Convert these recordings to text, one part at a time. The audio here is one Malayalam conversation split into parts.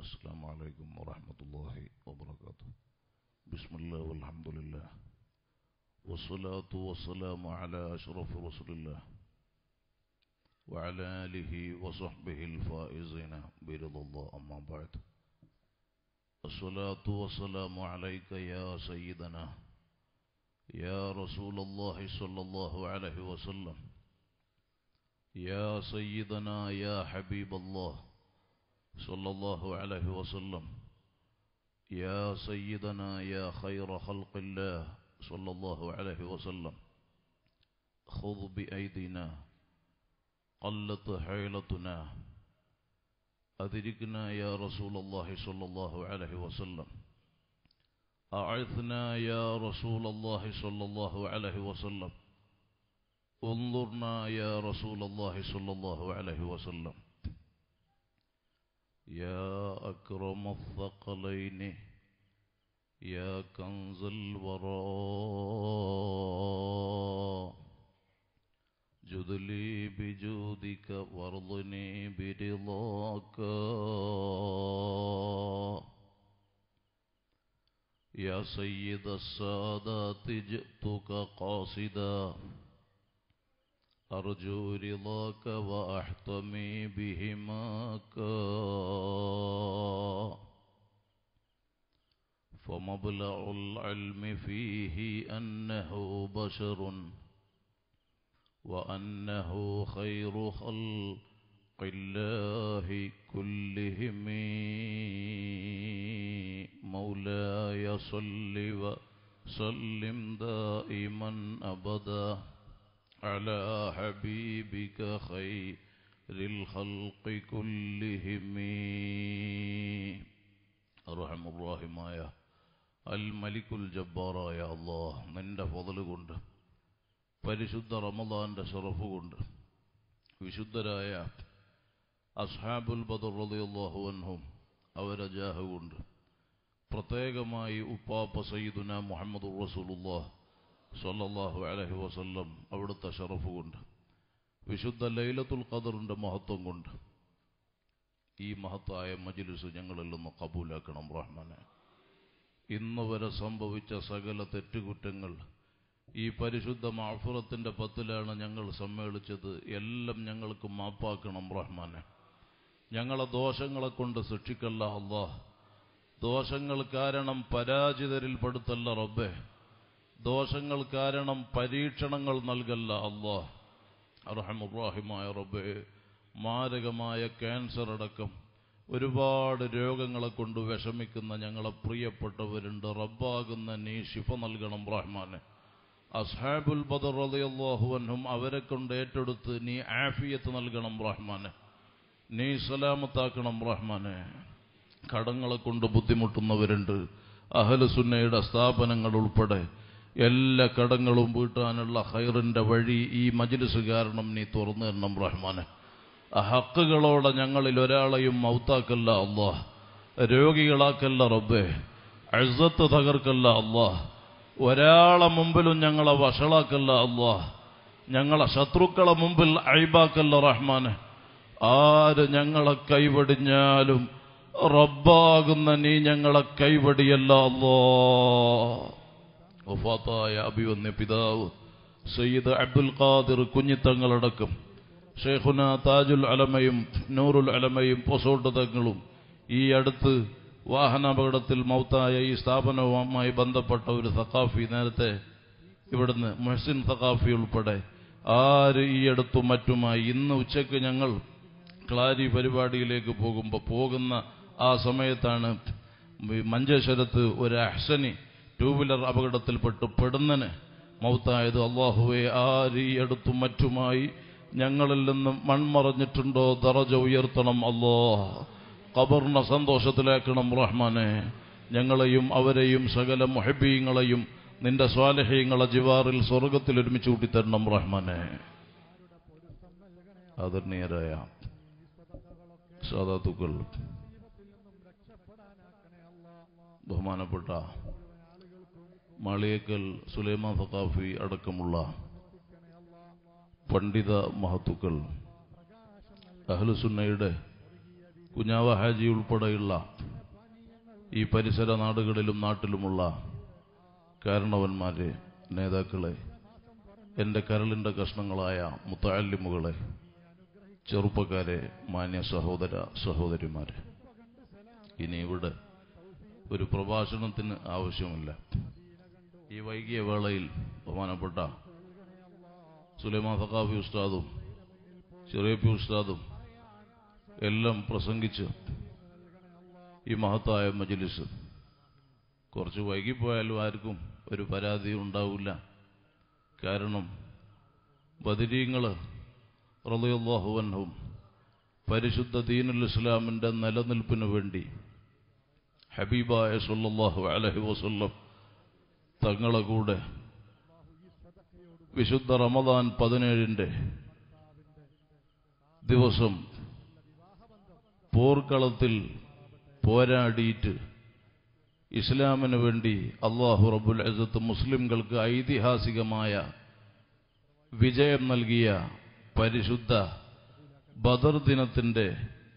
السلام عليكم ورحمة الله وبركاته بسم الله والحمد لله والصلاة والسلام على أشرف رسول الله وعلى آله وصحبه الفائزين برضا الله أما بعد الصلاة والسلام عليك يا سيدنا يا رسول الله صلى الله عليه وسلم يا سيدنا يا حبيب الله صلى الله عليه وسلم يا سيدنا يا خير خلق الله صلى الله عليه وسلم خذ بأيدينا قلت حيلتنا أدركنا يا رسول الله صلى الله عليه وسلم أعثنا يا رسول الله صلى الله عليه وسلم انظرنا يا رسول الله صلى الله عليه وسلم يا أكرم الثقلين يا كنز الورى جد لي بجودك وارضني برضاك يا سيد السادات جئتك قاصدا أرجو رضاك وأحتمي بهماك فمبلغ العلم فيه أنه بشر وأنه خير خلق الله كلهم مولاي صل وسلم دائما أبدا على حبيبك خير الخلق كلهم അറഹം റാഹിമായ അൽ മലിക്കുൽ ജബ്ബാറായ അള്ളാഹ് നിന്റെ ഫضل കൊണ്ട് പരിശുദ്ധ റമദാന്റെ ഷറഫ് കൊണ്ട് വിശുദ്ധരായ അസ്ഹാബുൽ ബദർ റളിയല്ലാഹു അൻഹും അവരെ ജാഹ കൊണ്ട് പ്രത്യേകമായി ഉപ്പാപ്പ സയ്യിദുന മുഹമ്മദ് റസൂലുള്ളാഹ് സല്ലല്ലാഹു അലൈഹി വസല്ലം അവിടുത്തെ ഷറഫ് കൊണ്ട് വിശുദ്ധ ലൈലത്തുൽ ഖദറിന്റെ മഹത്വം കൊണ്ട് ഈ മഹത്തായ മജ്ലിസ് ഞങ്ങളിൽ നിന്ന് കബൂലാക്കണം റഹ്മാനെ ഇന്ന് വരെ സംഭവിച്ച സകല തെറ്റുകുറ്റങ്ങൾ ഈ പരിശുദ്ധ മാഫുറത്തിന്റെ പത്തിലാണ് ഞങ്ങൾ സമ്മേളിച്ചത് എല്ലാം ഞങ്ങൾക്ക് മാപ്പാക്കണം റഹ്മാനെ ഞങ്ങളെ ദോഷങ്ങളെ കൊണ്ട് ശിക്ഷിക്കല്ല അള്ളാഹ് ദോഷങ്ങൾ കാരണം പരാജിതരിൽ പെടുത്തല്ല റബ്ബേ ദോഷങ്ങൾ കാരണം പരീക്ഷണങ്ങൾ നൽകല്ല അള്ളാഹ് അറഹമുറാഹിമായ റബ്ബേ മാരകമായ ക്യാൻസർ അടക്കം ഒരുപാട് രോഗങ്ങളെ കൊണ്ട് വിഷമിക്കുന്ന ഞങ്ങളെ പ്രിയപ്പെട്ടവരുണ്ട് റബ്ബാകുന്ന നീ ശിഫ നൽകണം റഹ്മാനെ അസ്ഹാബുൽ ബദർ റളിയല്ലാഹുവൻഹും അവരെ കൊണ്ട് ഏറ്റെടുത്ത് നീ ആഫിയത്ത് നൽകണം റഹ്മാനെ നീ സലാമത്താക്കണം റഹ്മാനെ കടങ്ങളെ കൊണ്ട് ബുദ്ധിമുട്ടുന്നവരുണ്ട് അഹലുസുന്നയുടെ സ്ഥാപനങ്ങൾ ഉൾപ്പെടെ എല്ലാ കടങ്ങളും വീട്ടാനുള്ള ഹൈറിന്റെ വഴി ഈ മജ്ലിസ് കാരണം നീ തുറന്നു തരണം റഹ്മാനെ ഹക്കുകളോടെ ഞങ്ങളിൽ ഒരാളെയും മൗത്താക്കല്ല അള്ളാഹ് രോഗികളാക്കല്ല റബ്ബേ അഴ്സത്ത് തകർക്കല്ല അള്ളാഹ് ഒരാളെ മുമ്പിലും ഞങ്ങളെ വഷളാക്കല്ല അള്ളാഹ് ഞങ്ങളെ ശത്രുക്കളെ മുമ്പിൽ അഴിബാക്കല്ല റഹ്മാനെ ആര് ഞങ്ങളെ കൈവടിഞ്ഞാലും റബ്ബാകുന്ന നീ ഞങ്ങളെ കൈവടിയല്ല അല്ലോ വഫാത്തായ അഭിവന്യ പിതാവ് സയ്യിദ് അബ്ദുൽ ഖാദിർ കുഞ്ഞിത്തങ്ങളടക്കം ഷെയ്ഖുന താജുൽ അലമയും നൂറുൽ അലമയും പൊസോട്ട് തങ്ങളും ഈ അടുത്ത് വാഹനാപകടത്തിൽ മൗത്തായ ഈ സ്ഥാപനവുമായി ബന്ധപ്പെട്ട ഒരു സഖാഫി നേരത്തെ ഇവിടുന്ന് മുഹസിൻ സഖാഫി ഉൾപ്പെടെ ആര് ഈ അടുത്തും മറ്റുമായി ഇന്ന് ഉച്ചയ്ക്ക് ഞങ്ങൾ ക്ലാരി പരിപാടിയിലേക്ക് പോകുമ്പോൾ പോകുന്ന ആ സമയത്താണ് മഞ്ചേശ്വരത്ത് ഒരു അഹ്സനി ടൂ വീലർ അപകടത്തിൽപ്പെട്ട് പെടുന്നന് മൗത്തായത് അള്ളാഹുവെ ആര് ഈ അടുത്തും മറ്റുമായി ഞങ്ങളിൽ നിന്നും മൺമറഞ്ഞിട്ടുണ്ടോ ദറജ ഉയർത്തണം അല്ലോ ഖബറിനെ സന്തോഷത്തിലാക്കണം റഹ്മാനെ ഞങ്ങളെയും അവരെയും സകല മുഹബീങ്ങളെയും നിന്റെ സ്വാലഹ്യങ്ങളെ ജിവാറിൽ സ്വർഗത്തിൽ ഒരുമിച്ച് കൂട്ടിത്തരണം റഹ്മാനെ ആദരണീയരായ സാധാത്തുക്കൾ ബഹുമാനപ്പെട്ട മാളിയേക്കൽ സുലൈമാൻ സഖാഫി അടക്കമുള്ള പണ്ഡിത മഹത്തുക്കൾ അഹ്ലുസുന്നയുടെ കുഞ്ഞാവ ഹാജി ഉൾപ്പെടെയുള്ള ഈ പരിസര നാടുകളിലും നാട്ടിലുമുള്ള കാരണവന്മാരെ നേതാക്കളെ എൻ്റെ കരളിൻ്റെ കഷ്ണങ്ങളായ മുത്തല്ലിമുകളെ ചെറുപ്പക്കാരെ മാന്യ സഹോദര സഹോദരിമാരെ ഇനി ഇവിടെ ഒരു പ്രഭാഷണത്തിന് ആവശ്യമില്ല ഈ വൈകിയ വേളയിൽ ബഹുമാനപ്പെട്ട സുലൈമാൻ സഖാഫി ഉസ്താദും ചെറിയപ്പി ഉസ്താദും എല്ലാം പ്രസംഗിച്ച് ഈ മഹത്തായ മജ്ലിസ് കുറച്ച് വൈകിപ്പോയാലും ആർക്കും ഒരു പരാതി ഉണ്ടാവില്ല കാരണം ബദിരീങ്ങൾ റളിയല്ലാഹുവൻഹും പരിശുദ്ധ ദീനുൽ ഇസ്ലാമിന്റെ നിലനിൽപ്പിനു വേണ്ടി ഹബീബായ സല്ലല്ലാഹു അലൈഹി വസല്ലം തങ്ങളെ കൂടെ വിശുദ്ധ റമദാൻ പതിനേഴിന്റെ ദിവസം പോർക്കളത്തിൽ പോരാടിയിട്ട് ഇസ്ലാമിന് വേണ്ടി അള്ളാഹു റബുൽ അസത്ത് മുസ്ലിംകൾക്ക് ഐതിഹാസികമായ വിജയം നൽകിയ പരിശുദ്ധ ബദർ ദിനത്തിന്റെ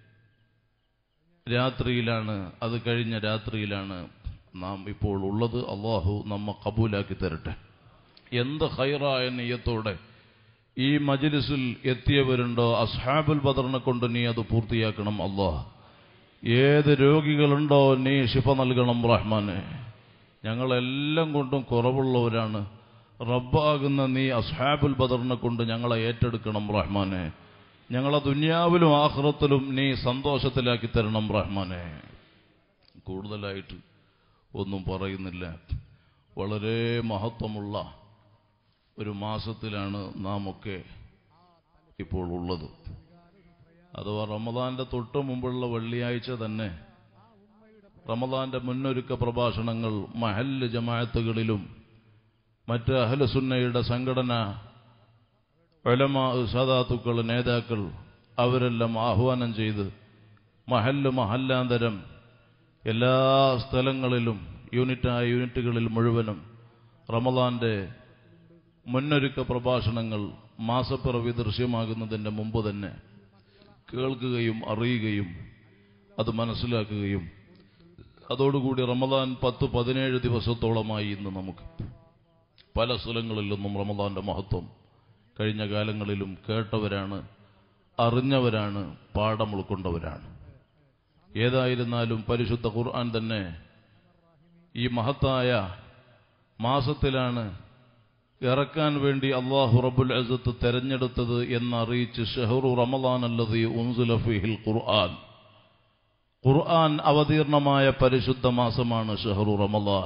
രാത്രിയിലാണ് അത് കഴിഞ്ഞ രാത്രിയിലാണ് നാം ഇപ്പോൾ ഉള്ളത് അള്ളാഹു നമ്മ കബൂലാക്കി തരട്ടെ എന്ത് ഹൈറായ നെയ്യത്തോടെ ഈ മജ്ലിസിൽ എത്തിയവരുണ്ടോ അസ്ഹാബുൽ ബദറിനെ കൊണ്ട് നീ അത് പൂർത്തിയാക്കണം അള്ളാഹ് ഏത് രോഗികളുണ്ടോ നീ ശിഫ നൽകണം റഹ്മാനെ ഞങ്ങളെല്ലാം കൊണ്ടും കുറവുള്ളവരാണ് റബ്ബാകുന്ന നീ അസ്ഹാബുൽ ബദറിനെ കൊണ്ട് ഞങ്ങളെ ഏറ്റെടുക്കണം റഹ്മാനെ ഞങ്ങളെ ദുന്യാവിലും ആഹ്റത്തിലും നീ സന്തോഷത്തിലാക്കി തരണം റഹ്മാനെ കൂടുതലായിട്ട് ഒന്നും പറയുന്നില്ല വളരെ മഹത്വമുള്ള ഒരു മാസത്തിലാണ് നാം ഒക്കെ ഇപ്പോൾ ഉള്ളത് അഥവാ റമദാന്റെ തൊട്ട് മുമ്പുള്ള വെള്ളിയാഴ്ച തന്നെ റമദാന്റെ മുന്നൊരുക്ക പ്രഭാഷണങ്ങൾ മഹല്ല് ജമാഅത്തുകളിലും മറ്റ് അഹലസുന്നയുടെ സംഘടന ഒലമാ സദാത്തുക്കൾ നേതാക്കൾ അവരെല്ലാം ആഹ്വാനം ചെയ്ത് മഹല്ല് മഹല്ലാന്തരം എല്ലാ സ്ഥലങ്ങളിലും യൂണിറ്റായ യൂണിറ്റുകളിൽ മുഴുവനും റമദാന്റെ മുന്നൊരുക്ക പ്രഭാഷണങ്ങൾ മാസപ്പിറവി ദൃശ്യമാകുന്നതിന്റെ മുമ്പ് തന്നെ കേൾക്കുകയും അറിയുകയും അത് മനസ്സിലാക്കുകയും അതോടുകൂടി റമദാൻ പത്ത് പതിനേഴ് ദിവസത്തോളമായി ഇന്ന് നമുക്ക് പല സ്ഥലങ്ങളിൽ നിന്നും റമദാന്റെ മഹത്വം കഴിഞ്ഞ കാലങ്ങളിലും കേട്ടവരാണ് അറിഞ്ഞവരാണ് പാഠം ഉൾക്കൊണ്ടവരാണ് ഏതായിരുന്നാലും പരിശുദ്ധ ഖുർആൻ തന്നെ ഈ മഹത്തായ മാസത്തിലാണ് ഇറക്കാൻ വേണ്ടി അള്ളാഹു റബുൽ അസത്ത് തെരഞ്ഞെടുത്തത് എന്നറിയിച്ച് ഷെഹറു റമദാൻ അല്ലതി ഉൻസുല ഫിഹിൽ ഖുർആൻ ഖുർആൻ അവതീർണമായ പരിശുദ്ധ മാസമാണ് ഷെഹറു റമദാൻ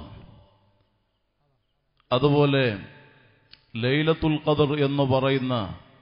അതുപോലെ ലൈലത്തുൽ ഖദർ എന്ന് പറയുന്ന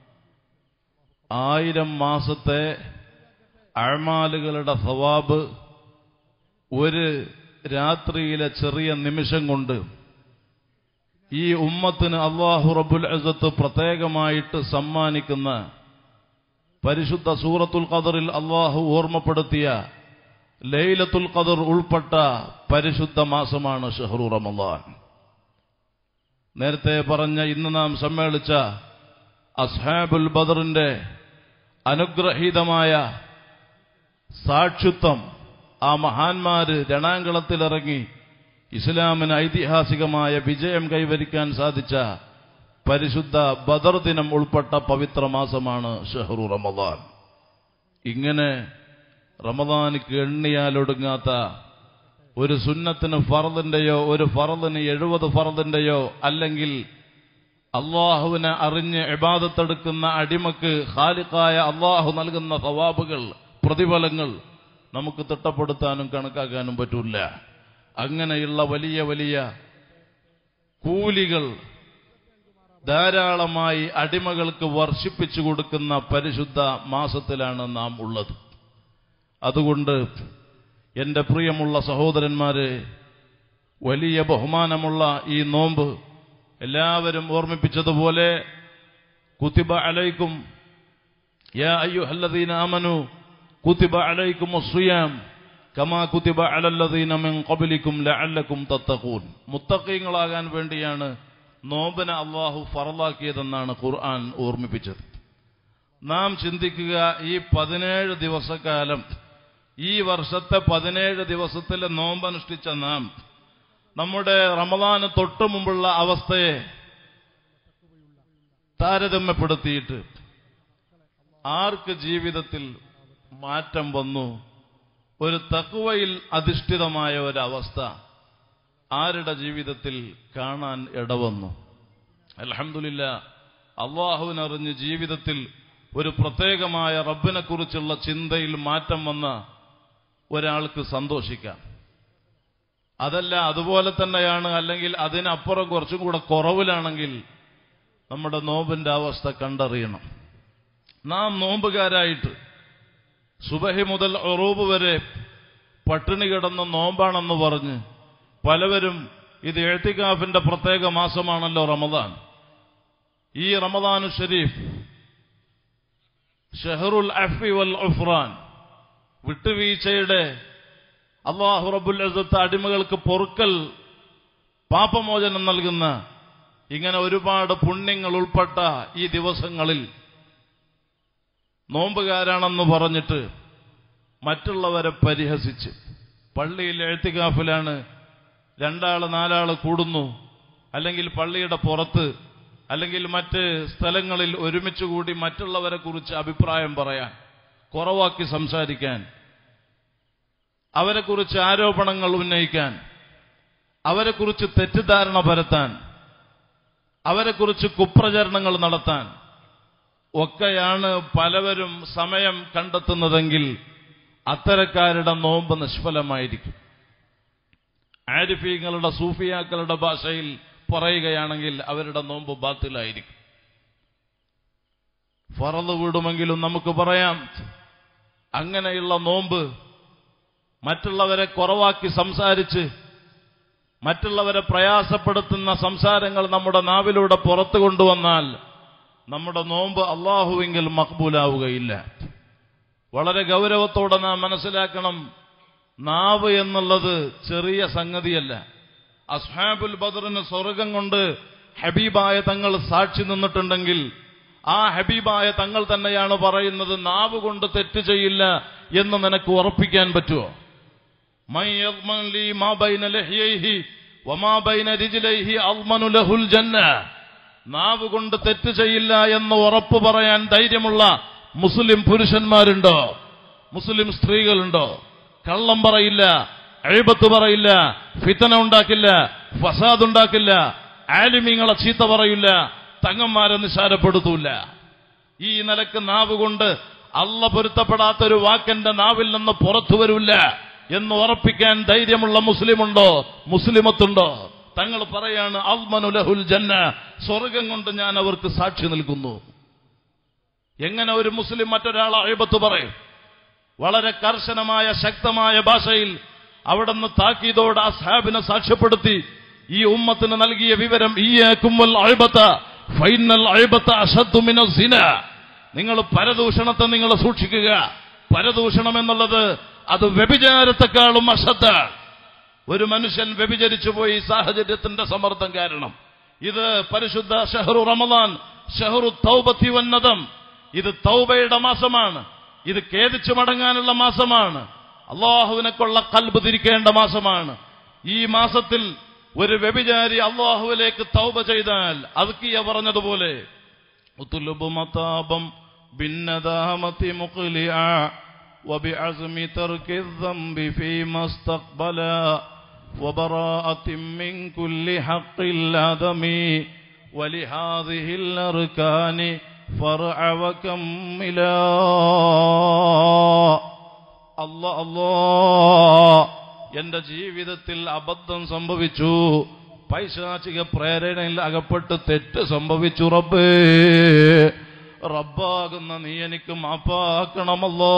ആയിരം മാസത്തെ അഴമാലുകളുടെ സവാബ് ഒരു രാത്രിയിലെ ചെറിയ നിമിഷം കൊണ്ട് ഈ ഉമ്മത്തിന് അള്ളാഹു റബുൽ അസത്ത് പ്രത്യേകമായിട്ട് സമ്മാനിക്കുന്ന പരിശുദ്ധ സൂറത്തുൽ ഖദറിൽ അള്ളാഹു ഓർമ്മപ്പെടുത്തിയ ലൈലത്തുൽ ഖദർ ഉൾപ്പെട്ട പരിശുദ്ധ മാസമാണ് ഷഹറു റമദാൻ നേരത്തെ പറഞ്ഞ ഇന്ന് നാം സമ്മേളിച്ച അസ്ഹാബുൽ ബദറിന്റെ അനുഗ്രഹീതമായ സാക്ഷിത്വം ആ മഹാന്മാര് രണാങ്കളത്തിലിറങ്ങി ഇസ്ലാമിന് ഐതിഹാസികമായ വിജയം കൈവരിക്കാൻ സാധിച്ച പരിശുദ്ധ ബദർ ദിനം ഉൾപ്പെട്ട പവിത്ര മാസമാണ് ഷഹറു റമദാൻ ഇങ്ങനെ റമദാനിക്ക് എണ്ണിയാലൊടുങ്ങാത്ത ഒരു സുന്നത്തിന് ഫറദിന്റെയോ ഒരു ഫറദിന് എഴുപത് ഫറദിന്റെയോ അല്ലെങ്കിൽ അള്ളാഹുവിനെ അറിഞ്ഞ് ഇബാദത്തെടുക്കുന്ന അടിമക്ക് ഖാലിഖായ അള്ളാഹു നൽകുന്ന സവാബുകൾ പ്രതിഫലങ്ങൾ നമുക്ക് തിട്ടപ്പെടുത്താനും കണക്കാക്കാനും പറ്റൂല അങ്ങനെയുള്ള വലിയ വലിയ കൂലികൾ ധാരാളമായി അടിമകൾക്ക് വർഷിപ്പിച്ചു കൊടുക്കുന്ന പരിശുദ്ധ മാസത്തിലാണ് നാം ഉള്ളത് അതുകൊണ്ട് എന്റെ പ്രിയമുള്ള സഹോദരന്മാരെ വലിയ ബഹുമാനമുള്ള ഈ നോമ്പ് എല്ലാവരും ഓർമ്മിപ്പിച്ചതുപോലെ കുത്തിബ അലൈക്കും യാ അയ്യുഹല്ലദീന ആമനു കുത്തിബ അലൈക്കും അസ്വിയാം കമാ കുത്തിബ അലല്ലദീന മിൻ ഖബ്ലിക്കും ലഅല്ലക്കും തത്തഖൂൻ മുത്തഖീങ്ങളാകാൻ വേണ്ടിയാണ് നോമ്പിനെ അള്ളാഹു ഫറലാക്കിയതെന്നാണ് ഖുർആൻ ഓർമ്മിപ്പിച്ചത് നാം ചിന്തിക്കുക ഈ പതിനേഴ് ദിവസക്കാലം ഈ വർഷത്തെ പതിനേഴ് ദിവസത്തിലെ നോമ്പനുഷ്ഠിച്ച നാം നമ്മുടെ റമദാന് തൊട്ടു മുമ്പുള്ള അവസ്ഥയെ താരതമ്യപ്പെടുത്തിയിട്ട് ആർക്ക് ജീവിതത്തിൽ മാറ്റം വന്നു ഒരു തക്കുവയിൽ അധിഷ്ഠിതമായ ഒരവസ്ഥ ആരുടെ ജീവിതത്തിൽ കാണാൻ ഇടവന്നു അലഹമില്ല അള്ളാഹുവിനറിഞ്ഞ് ജീവിതത്തിൽ ഒരു പ്രത്യേകമായ റബ്ബിനെ കുറിച്ചുള്ള ചിന്തയിൽ മാറ്റം വന്ന ഒരാൾക്ക് സന്തോഷിക്കാം അതല്ല അതുപോലെ തന്നെയാണ് അല്ലെങ്കിൽ അതിനപ്പുറം കുറച്ചും കൂടെ കുറവിലാണെങ്കിൽ നമ്മുടെ നോമ്പിന്റെ അവസ്ഥ കണ്ടറിയണം നാം നോമ്പുകാരായിട്ട് സുബഹി മുതൽ ഒറൂബ് വരെ പട്ടിണി കിടന്ന നോമ്പാണെന്ന് പറഞ്ഞ് പലവരും ഇത് എഴുത്തിക്കാഫിന്റെ പ്രത്യേക മാസമാണല്ലോ റമദാൻ ഈ റമദാനു ഷരീഫ് ഷെഹറുൽ അഫി വൽ ഉഫ്രാൻ വിട്ടുവീഴ്ചയുടെ അള്ളാഹു റബുൽ അസത്ത് അടിമകൾക്ക് പൊറുക്കൽ പാപമോചനം നൽകുന്ന ഇങ്ങനെ ഒരുപാട് പുണ്യങ്ങൾ ഉൾപ്പെട്ട ഈ ദിവസങ്ങളിൽ നോമ്പുകാരാണെന്ന് പറഞ്ഞിട്ട് മറ്റുള്ളവരെ പരിഹസിച്ച് പള്ളിയിൽ എഴുത്തിക്കാഫിലാണ് രണ്ടാള് നാലാള് കൂടുന്നു അല്ലെങ്കിൽ പള്ളിയുടെ പുറത്ത് അല്ലെങ്കിൽ മറ്റ് സ്ഥലങ്ങളിൽ ഒരുമിച്ച് കൂടി മറ്റുള്ളവരെ കുറിച്ച് അഭിപ്രായം പറയാൻ കുറവാക്കി സംസാരിക്കാൻ അവരെക്കുറിച്ച് ആരോപണങ്ങൾ ഉന്നയിക്കാൻ അവരെക്കുറിച്ച് തെറ്റിദ്ധാരണ പരത്താൻ അവരെക്കുറിച്ച് കുപ്രചരണങ്ങൾ നടത്താൻ ഒക്കെയാണ് പലവരും സമയം കണ്ടെത്തുന്നതെങ്കിൽ അത്തരക്കാരുടെ നോമ്പ് നിഷ്ഫലമായിരിക്കും ആരിഫീങ്ങളുടെ സൂഫിയാക്കളുടെ ഭാഷയിൽ പറയുകയാണെങ്കിൽ അവരുടെ നോമ്പ് ബാത്തിലായിരിക്കും ഫറന്ന് വിടുമെങ്കിലും നമുക്ക് പറയാം അങ്ങനെയുള്ള നോമ്പ് മറ്റുള്ളവരെ കുറവാക്കി സംസാരിച്ച് മറ്റുള്ളവരെ പ്രയാസപ്പെടുത്തുന്ന സംസാരങ്ങൾ നമ്മുടെ നാവിലൂടെ പുറത്തു കൊണ്ടുവന്നാൽ നമ്മുടെ നോമ്പ് അള്ളാഹുവെങ്കിൽ മക്ബൂലാവുകയില്ല വളരെ ഗൗരവത്തോടെ നാം മനസ്സിലാക്കണം നാവ് എന്നുള്ളത് ചെറിയ സംഗതിയല്ല അസ്ഹാബുൽ ബദറിന് സ്വർഗം കൊണ്ട് ഹബീബായ തങ്ങൾ സാക്ഷി നിന്നിട്ടുണ്ടെങ്കിൽ ആ ഹബീബായ തങ്ങൾ തന്നെയാണ് പറയുന്നത് നാവ് കൊണ്ട് തെറ്റ് ചെയ്യില്ല എന്ന് നിനക്ക് ഉറപ്പിക്കാൻ പറ്റുമോ മൻ യദ്മൻ ലീ മാ ബൈന ലഹ്യൈഹി വമാ ബൈന റിജ്ലൈഹി അദ്മനു ലഹുൽ ജന്ന നാവ് കൊണ്ട് തെറ്റ് ചെയ്യില്ല എന്ന് ഉറപ്പ് പറയാൻ ധൈര്യമുള്ള മുസ്ലിം പുരുഷന്മാരുണ്ടോ മുസ്ലിം സ്ത്രീകളുണ്ടോ കള്ളം പറയില്ല അഴിബത്ത് പറയില്ല ഫിത്തന ഉണ്ടാക്കില്ല ഫസാദ് ഉണ്ടാക്കില്ല ആലിമീങ്ങളെ ചീത്ത പറയില്ല തങ്ങന്മാരെ നിസാരപ്പെടുത്തൂല ഈ നിലക്ക് നാവ് കൊണ്ട് അല്ല പൊരുത്തപ്പെടാത്തൊരു വാക്കെന്റെ നാവിൽ നിന്ന് പുറത്തു വരില്ല എന്ന് ഉറപ്പിക്കാൻ ധൈര്യമുള്ള മുസ്ലിമുണ്ടോ മുസ്ലിമത്തുണ്ടോ തങ്ങൾ പറയാണ് അൽമനുലഹുൽ ജന്ന സ്വർഗം കൊണ്ട് ഞാൻ അവർക്ക് സാക്ഷി നിൽക്കുന്നു എങ്ങനെ ഒരു മുസ്ലിം മറ്റൊരാളെ അഴിബത്ത് പറയും വളരെ കർശനമായ ശക്തമായ ഭാഷയിൽ അവിടുന്ന് താക്കീതോട് ആ സാബിനെ സാക്ഷ്യപ്പെടുത്തി ഈ ഉമ്മത്തിന് നൽകിയ വിവരം ഈ കുമ്മൽ അഴിബത്ത ഫൈനൽ അഴിബത്ത അഷദ്ദുമിന സിന നിങ്ങൾ പരദൂഷണത്തെ നിങ്ങൾ സൂക്ഷിക്കുക പരദൂഷണം എന്നുള്ളത് അത് വ്യഭിചാരത്തെക്കാളും അശ്രദ്ധാണ് ഒരു മനുഷ്യൻ വ്യഭിചരിച്ചു പോയി ഈ സാഹചര്യത്തിന്റെ സമ്മർദ്ദം കാരണം ഇത് പരിശുദ്ധ ഷഹറു റമദാൻ ഷഹറു തൗബത്തി വന്നതം ഇത് തൗബയുടെ മാസമാണ് ഇത് ഖേദിച്ചു മടങ്ങാനുള്ള മാസമാണ് അള്ളാഹുവിനെക്കൊള്ള കൽബ് തിരിക്കേണ്ട മാസമാണ് ഈ മാസത്തിൽ ഒരു വ്യഭിചാരി അള്ളാഹുവിലേക്ക് തൗബ ചെയ്താൽ അതുക്കിയ പറഞ്ഞതുപോലെ ഉത്തുലുബു മതാപം ഭിന്നദാമത്തി മുഖ്ലിയ وبعزم ترك الذنب فيما استقبلا وبراءة من كل حق الآدم ولهذه الأركان فرع وكملا അല്ല അല്ലോ എന്റെ ജീവിതത്തിൽ അബദ്ധം സംഭവിച്ചു പൈശാചിക പ്രേരണയിൽ അകപ്പെട്ട് തെറ്റ് സംഭവിച്ചു റബ്ബേ റബ്ബാകുന്ന നീ എനിക്ക് മാപ്പാക്കണമല്ലോ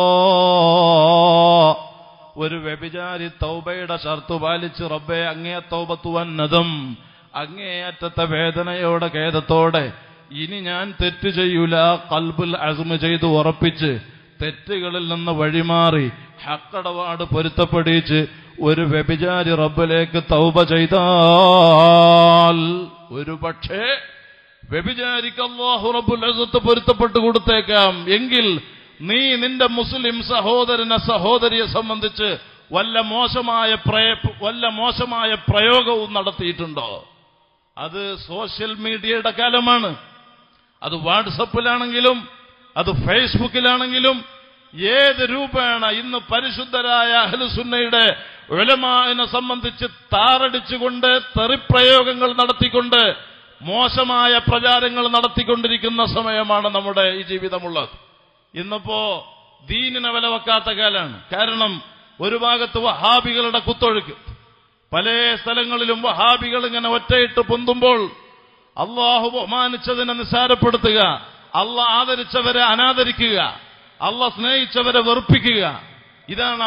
ഒരു വ്യഭിചാരി തൗബയുടെ ഷർത്ത് പാലിച്ച് റബ്ബെ അങ്ങേ തൗബത്തു വന്നതും അങ്ങേയറ്റത്തെ വേദനയോടെ ഖേദത്തോടെ ഇനി ഞാൻ തെറ്റ് ചെയ്യൂല കൽബുൽ അസ്മ ചെയ്ത് ഉറപ്പിച്ച് തെറ്റുകളിൽ നിന്ന് വഴിമാറി ഹക്കടപാട് പൊരുത്തപ്പെടിച്ച് ഒരു വ്യഭിചാരി റബ്ബിലേക്ക് തൗബ ചെയ്താൽ ഒരു പക്ഷേ വ്യഭിചാരിക്ക് അള്ളാഹു റബ്ബുൽ അസത്ത് പൊരുത്തപ്പെട്ട് കൊടുത്തേക്കാം എങ്കിൽ നീ നിന്റെ മുസ്ലിം സഹോദരനെ സഹോദരിയെ സംബന്ധിച്ച് വല്ല മോശമായ പ്രയ- വല്ല മോശമായ പ്രയോഗവും നടത്തിയിട്ടുണ്ടോ അത് സോഷ്യൽ മീഡിയയുടെ കാലമാണ് അത് വാട്സപ്പിലാണെങ്കിലും അത് ഫേസ്ബുക്കിലാണെങ്കിലും ഏത് രൂപേണ ഇന്ന് പരിശുദ്ധരായ അഹ്ലുസുന്നയുടെ ഉലമാനെ സംബന്ധിച്ച് താറടിച്ചുകൊണ്ട് തെറിപ്രയോഗങ്ങൾ നടത്തിക്കൊണ്ട് മോശമായ പ്രചാരങ്ങൾ നടത്തിക്കൊണ്ടിരിക്കുന്ന സമയമാണ് നമ്മുടെ ഈ ജീവിതമുള്ളത് ഇന്നിപ്പോ ദീനിനെ വില വെക്കാത്ത കാലാണ് കാരണം ഒരു ഭാഗത്ത് വഹാബികളുടെ കുത്തൊഴുക്ക് പല സ്ഥലങ്ങളിലും വഹാബികൾ ഇങ്ങനെ ഒറ്റയിട്ട് പൊന്തുമ്പോൾ അള്ളാഹു ബഹുമാനിച്ചതിനെ നിസ്സാരപ്പെടുത്തുക അള്ള ആദരിച്ചവരെ അനാദരിക്കുക അള്ള സ്നേഹിച്ചവരെ വെറുപ്പിക്കുക ഇതാണ്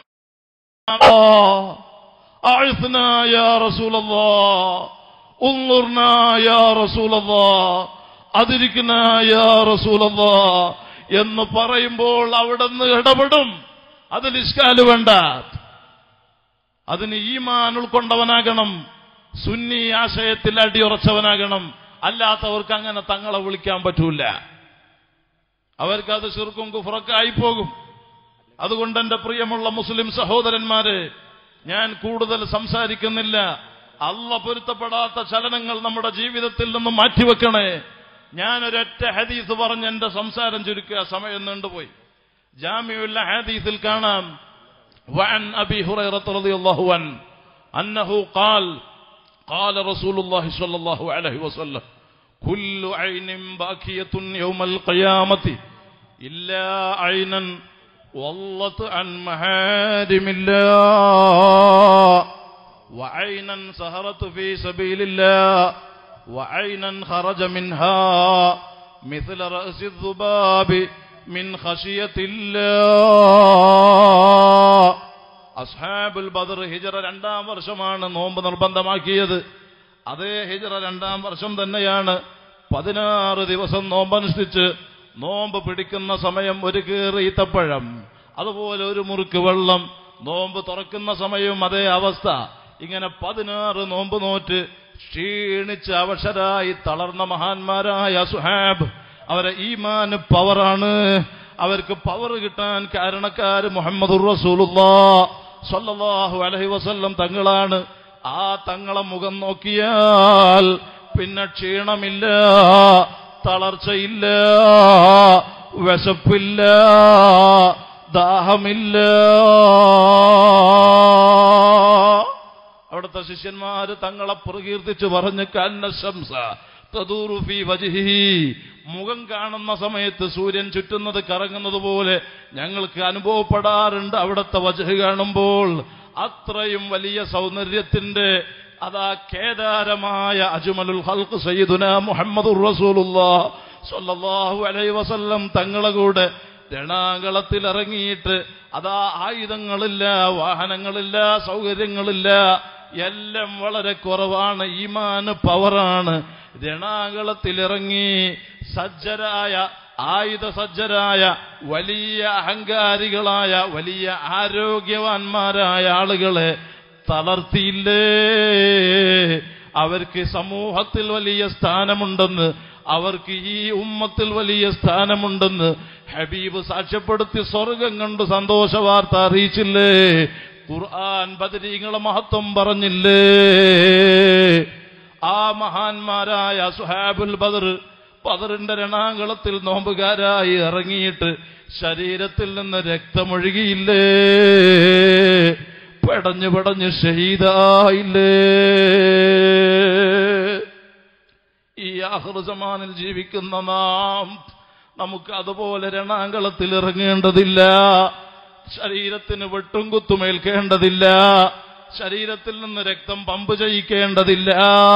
أعثنا يا رسول الله انظرنا يا رسول الله أدركنا يا رسول الله എന്ന് പറയുമ്പോൾ അവിടെ നിന്ന് ഇടപെടും അതിൽ ഇഷ്കാല് വേണ്ട അതിന് ഈമാൻ ഉൾക്കൊണ്ടവനാകണം സുന്നി ആശയത്തിൽ അടിയുറച്ചവനാകണം അല്ലാത്തവർക്ക് അങ്ങനെ തങ്ങളെ വിളിക്കാൻ പറ്റൂല അവർക്ക് അത് ശിർക്കും കുഫറൊക്കെ ആയിപ്പോകും അതുകൊണ്ട് എന്റെ പ്രിയമുള്ള മുസ്ലിം സഹോദരന്മാരെ ഞാൻ കൂടുതൽ സംസാരിക്കുന്നില്ല അല്ല പൊരുത്തപ്പെടാത്ത ചലനങ്ങൾ നമ്മുടെ ജീവിതത്തിൽ നിന്ന് മാറ്റിവെക്കണേ ഞാൻ ഒരൊറ്റ ഹദീസ് പറഞ്ഞ് എന്റെ സംസാരം ചുരുക്കുക സമയം നീണ്ടുപോയി ജാമ്യുള്ള ഹദീസിൽ കാണാം وعن أبي هريرة رضي الله عنه أنه قال قال رسول الله صلى الله عليه وسلم كل عين باكية يوم القيامة إلا عينا والله عن محارم الله وعينا سهرت في سبيل الله وعينا خرج منها مثل رأس الذباب من خشية الله അസ്ഹാബുൽ ബദർ ഹിജറ രണ്ടാം വർഷമാണ് നോമ്പ് നിർബന്ധമാക്കിയത് അതേ ഹിജറ രണ്ടാം വർഷം തന്നെയാണ് പതിനാറ് ദിവസം നോമ്പനുഷ്ഠിച്ച് നോമ്പ് പിടിക്കുന്ന സമയം ഒരു കീറി ഈത്തപ്പഴം അതുപോലെ ഒരു മുറുക്ക് വെള്ളം നോമ്പ് തുറക്കുന്ന സമയവും അതേ അവസ്ഥ ഇങ്ങനെ പതിനാറ് നോമ്പ് നോറ്റ് ക്ഷീണിച്ച് അവശരായി തളർന്ന മഹാന്മാരായ സുഹാബ് അവരെ ഈമാന് പവറാണ് അവർക്ക് പവർ കിട്ടാൻ കാരണക്കാര് മുഹമ്മദ് റസൂലുള്ളാ സല്ലല്ലാഹു അലൈഹി വസല്ലം തങ്ങളാണ് ആ തങ്ങളെ മുഖം നോക്കിയാൽ പിന്നെ ക്ഷീണമില്ല തളർച്ചയില്ല വിശപ്പില്ല ദാഹമില്ല അവിടുത്തെ ശിഷ്യന്മാര് തങ്ങളെ പ്രകീർത്തിച്ച് പറഞ്ഞ് കന്നശംസ തദൂറു ഫീ വജ്ഹിഹി മുഖം കാണുന്ന സമയത്ത് സൂര്യൻ ചുറ്റുന്നത് കറങ്ങുന്നത് പോലെ ഞങ്ങൾക്ക് അനുഭവപ്പെടാറുണ്ട് അവിടുത്തെ വജഹ് കാണുമ്പോൾ അത്രയും വലിയ സൗന്ദര്യത്തിന്റെ അതാ കേദാരമായ അജ്മലുൽ ഹൽക്ക് സയ്യിദുന മുഹമ്മദുർ റസൂലുള്ളാഹ് സ്വല്ലല്ലാഹു അലൈഹി വസല്ലം തങ്ങളെ കൂടെ രണാകളത്തിൽ ഇറങ്ങിയിട്ട് അതാ ആയുധങ്ങളില്ല വാഹനങ്ങളില്ല സൗകര്യങ്ങളില്ല എല്ലാം വളരെ കുറവാണ് ഈമാന് പവറാണ് രണാകളത്തിലിറങ്ങി സജ്ജരായ ആയുധ സജ്ജരായ വലിയ അഹങ്കാരികളായ വലിയ ആരോഗ്യവാന്മാരായ ആളുകളെ തളർത്തിയില്ലേ അവർക്ക് സമൂഹത്തിൽ വലിയ സ്ഥാനമുണ്ടെന്ന് അവർക്ക് ഈ ഉമ്മത്തിൽ വലിയ സ്ഥാനമുണ്ടെന്ന് ഹബീബ് സാക്ഷ്യപ്പെടുത്തി സ്വർഗം കണ്ട് സന്തോഷ വാർത്ത അറിയിച്ചില്ലേ ഖുർആൻ ബദരീങ്ങളെ മഹത്വം പറഞ്ഞില്ലേ ആ മഹാന്മാരായ സുഹാബുൽ ബദർ ബദറിന്റെ രണാകളത്തിൽ നോമ്പുകാരായി ഇറങ്ങിയിട്ട് ശരീരത്തിൽ നിന്ന് രക്തമൊഴുകിയില്ലേ പെടഞ്ഞു പെടഞ്ഞ് ഷഹീദായില്ലേ ഈ ആഹൃസമാനിൽ ജീവിക്കുന്ന നാം നമുക്ക് അതുപോലെ രണാങ്കളത്തിൽ ഇറങ്ങേണ്ടതില്ല ശരീരത്തിന് വെട്ടും കുത്തുമേൽക്കേണ്ടതില്ല ശരീരത്തിൽ നിന്ന് രക്തം പമ്പ് ചെയ്യിക്കേണ്ടതില്ല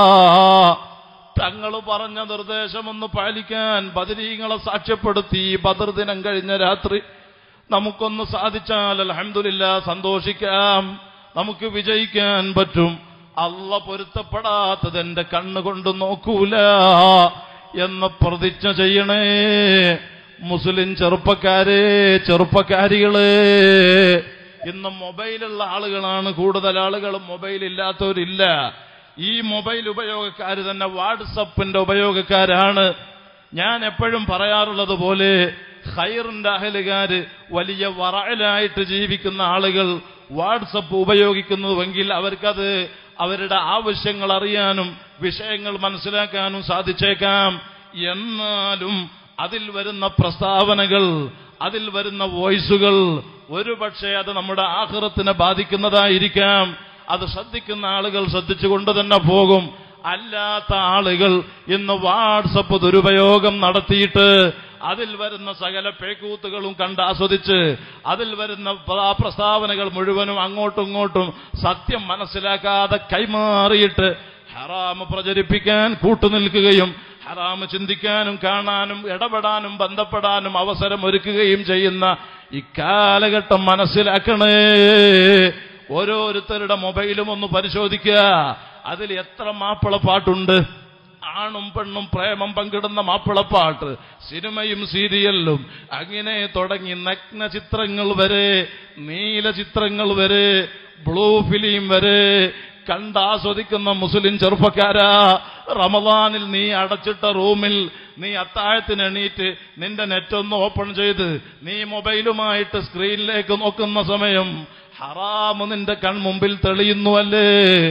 തങ്ങൾ പറഞ്ഞ നിർദ്ദേശമൊന്ന് പാലിക്കാൻ ബദരീങ്ങളെ സാക്ഷ്യപ്പെടുത്തി ബദർ ദിനം കഴിഞ്ഞ രാത്രി നമുക്കൊന്ന് സാധിച്ചാൽ അലഹമില്ല സന്തോഷിക്കാം നമുക്ക് വിജയിക്കാൻ പറ്റും അല്ല പൊരുത്തപ്പെടാത്തത് എന്റെ കണ്ണുകൊണ്ട് നോക്കൂല എന്ന പ്രതിജ്ഞ ചെയ്യണേ മുസ്ലിം ചെറുപ്പക്കാരെ ചെറുപ്പക്കാരികളെ ഇന്ന് മൊബൈലുള്ള ആളുകളാണ് കൂടുതൽ ആളുകൾ മൊബൈൽ ഇല്ലാത്തവരില്ല ഈ മൊബൈൽ ഉപയോഗക്കാർ തന്നെ വാട്സപ്പിന്റെ ഉപയോഗക്കാരാണ് ഞാൻ എപ്പോഴും പറയാറുള്ളത് പോലെ ഹൈറിന്റെ അഹലുകാര് വലിയ വറയിലായിട്ട് ജീവിക്കുന്ന ആളുകൾ വാട്സപ്പ് ഉപയോഗിക്കുന്നുവെങ്കിൽ അവർക്കത് അവരുടെ ആവശ്യങ്ങൾ അറിയാനും വിഷയങ്ങൾ മനസ്സിലാക്കാനും സാധിച്ചേക്കാം എന്നാലും അതിൽ വരുന്ന പ്രസ്താവനകൾ അതിൽ വരുന്ന വോയിസുകൾ ഒരുപക്ഷെ അത് നമ്മുടെ ആഹൃത്തിനെ ബാധിക്കുന്നതായിരിക്കാം അത് ശ്രദ്ധിക്കുന്ന ആളുകൾ ശ്രദ്ധിച്ചുകൊണ്ട് തന്നെ പോകും അല്ലാത്ത ആളുകൾ ഇന്ന് വാട്സപ്പ് ദുരുപയോഗം നടത്തിയിട്ട് അതിൽ വരുന്ന സകല പേക്കൂത്തുകളും കണ്ട് ആസ്വദിച്ച് അതിൽ വരുന്ന പ്ര- പ്രസ്താവനകൾ മുഴുവനും അങ്ങോട്ടും ഇങ്ങോട്ടും സത്യം മനസ്സിലാക്കാതെ കൈമാറിയിട്ട് ഹറാമ് പ്രചരിപ്പിക്കാൻ കൂട്ടുനിൽക്കുകയും ഹറാമ് ചിന്തിക്കാനും കാണാനും ഇടപെടാനും ബന്ധപ്പെടാനും അവസരം ഒരുക്കുകയും ചെയ്യുന്ന ഇക്കാലഘട്ടം മനസ്സിലാക്കണേ ഓരോരുത്തരുടെ മൊബൈലും ഒന്ന് പരിശോധിക്കുക അതിൽ എത്ര മാപ്പിളപ്പാട്ടുണ്ട് ആണും പെണ്ണും പ്രേമം പങ്കിടുന്ന മാപ്പിളപ്പാട്ട് സിനിമയും സീരിയലിലും അങ്ങനെ തുടങ്ങി നഗ്ന ചിത്രങ്ങൾ വരെ നീല ചിത്രങ്ങൾ വരെ ബ്ലൂ ഫിലിം വരെ കണ്ടാസ്വദിക്കുന്ന മുസ്ലിം ചെറുപ്പക്കാരാ റമദാനിൽ നീ അടച്ചിട്ട റൂമിൽ നീ അത്താഴത്തിന് എണീറ്റ് നിന്റെ നെറ്റ് ഒന്ന് ഓപ്പൺ ചെയ്ത് നീ മൊബൈലുമായിട്ട് സ്ക്രീനിലേക്ക് നോക്കുന്ന സമയം ഹറാമ് നിന്റെ കൺമുമ്പിൽ തെളിയുന്നുവല്ലേ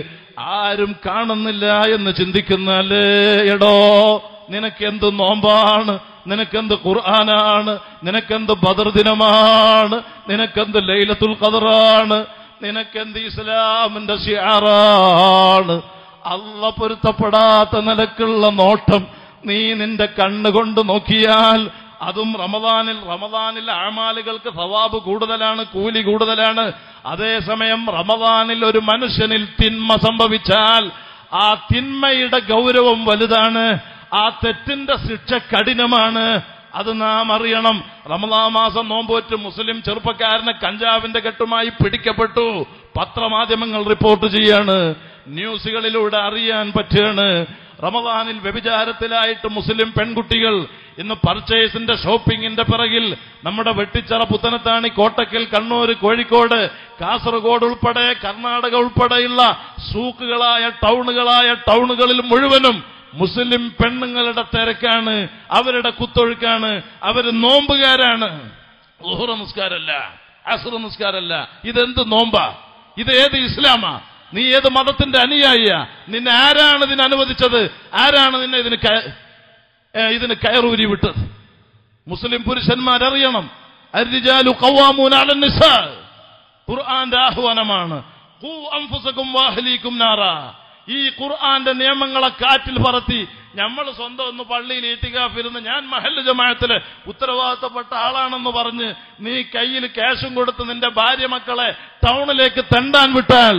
ആരും കാണുന്നില്ല എന്ന് ചിന്തിക്കുന്നല്ലേ എടോ നിനക്കെന്ത് നോമ്പാണ് നിനക്കെന്ത് ഖുർആനാണ് നിനക്കെന്ത് ബദർ ദിനമാണ് നിനക്കെന്ത് ലൈലത്തുൽ ഖദറാണ് നിനക്കെന്ത് ഇസ്ലാമിന്റെ ഷിയാറാണ് അല്ല പൊരുത്തപ്പെടാത്ത നിലക്കുള്ള നോട്ടം നീ നിന്റെ കണ്ണുകൊണ്ട് നോക്കിയാൽ അതും റമദാനിൽ റമദാനിൽ ആമാലുകൾക്ക് സവാബ് കൂടുതലാണ് കൂലി കൂടുതലാണ് അതേസമയം റമദാനിൽ ഒരു മനുഷ്യനിൽ തിന്മ സംഭവിച്ചാൽ ആ തിന്മയുടെ ഗൗരവം വലുതാണ് ആ തെറ്റിന്റെ ശിക്ഷ കഠിനമാണ് അത് നാം അറിയണം റമദാ മാസം നോമ്പോറ്റ് മുസ്ലിം ചെറുപ്പക്കാരനെ കഞ്ചാവിന്റെ കെട്ടുമായി പിടിക്കപ്പെട്ടു പത്രമാധ്യമങ്ങൾ റിപ്പോർട്ട് ചെയ്യാണ് ന്യൂസുകളിലൂടെ അറിയാൻ പറ്റുകയാണ് റമദാനിൽ വ്യഭിചാരത്തിലായിട്ട് മുസ്ലിം പെൺകുട്ടികൾ ഇന്ന് പർച്ചേസിന്റെ ഷോപ്പിംഗിന്റെ പിറകിൽ നമ്മുടെ വെട്ടിച്ചറ പുത്തനത്താണി കോട്ടക്കൽ കണ്ണൂർ കോഴിക്കോട് കാസർഗോഡ് ഉൾപ്പെടെ കർണാടക ഉൾപ്പെടെയുള്ള സൂക്കുകളായ ടൗണുകളായ ടൗണുകളിൽ മുഴുവനും മുസ്ലിം പെണ്ണുങ്ങളുടെ തിരക്കാണ് അവരുടെ കുത്തൊഴുക്കാണ് അവര് നോമ്പുകാരാണ് ലുഹുറ നിസ്കാരല്ല അസുറ നിസ്കാരല്ല ഇതെന്ത് നോമ്പാ ഇത് ഏത് ഇസ്ലാമാ നീ ഏത് മതത്തിന്റെ അനുയായിയാ നിന്നെ ആരാണ് ഇതിന് അനുവദിച്ചത് ആരാണ് നിന്നെ ഇതിന് കയ- ഏ, ഇതിന് കയറൂരി വിട്ടത് മുസ്ലിം പുരുഷന്മാരറിയണം അരിജാലു ഖവ്വാമൂന അലൻ നിസാ ഖുർആന്റെ ആഹ്വാനമാണ് ഖൂ അൻഫുസകും വാഹ്ലീകും നാറ ഈ ഖുർആന്റെ നിയമങ്ങളെ കാറ്റിൽ പറത്തി നമ്മൾ സ്വന്തം ഒന്ന് പള്ളിയിൽ ഈറ്റിക്കാഫിരുന്ന് ഞാൻ മഹല്ല് ജമാഅത്തില് ഉത്തരവാദിത്തപ്പെട്ട ആളാണെന്ന് പറഞ്ഞ് നീ കയ്യിൽ ക്യാഷും കൊടുത്ത് നിന്റെ ഭാര്യ മക്കളെ ടൗണിലേക്ക് തെണ്ടാൻ വിട്ടാൽ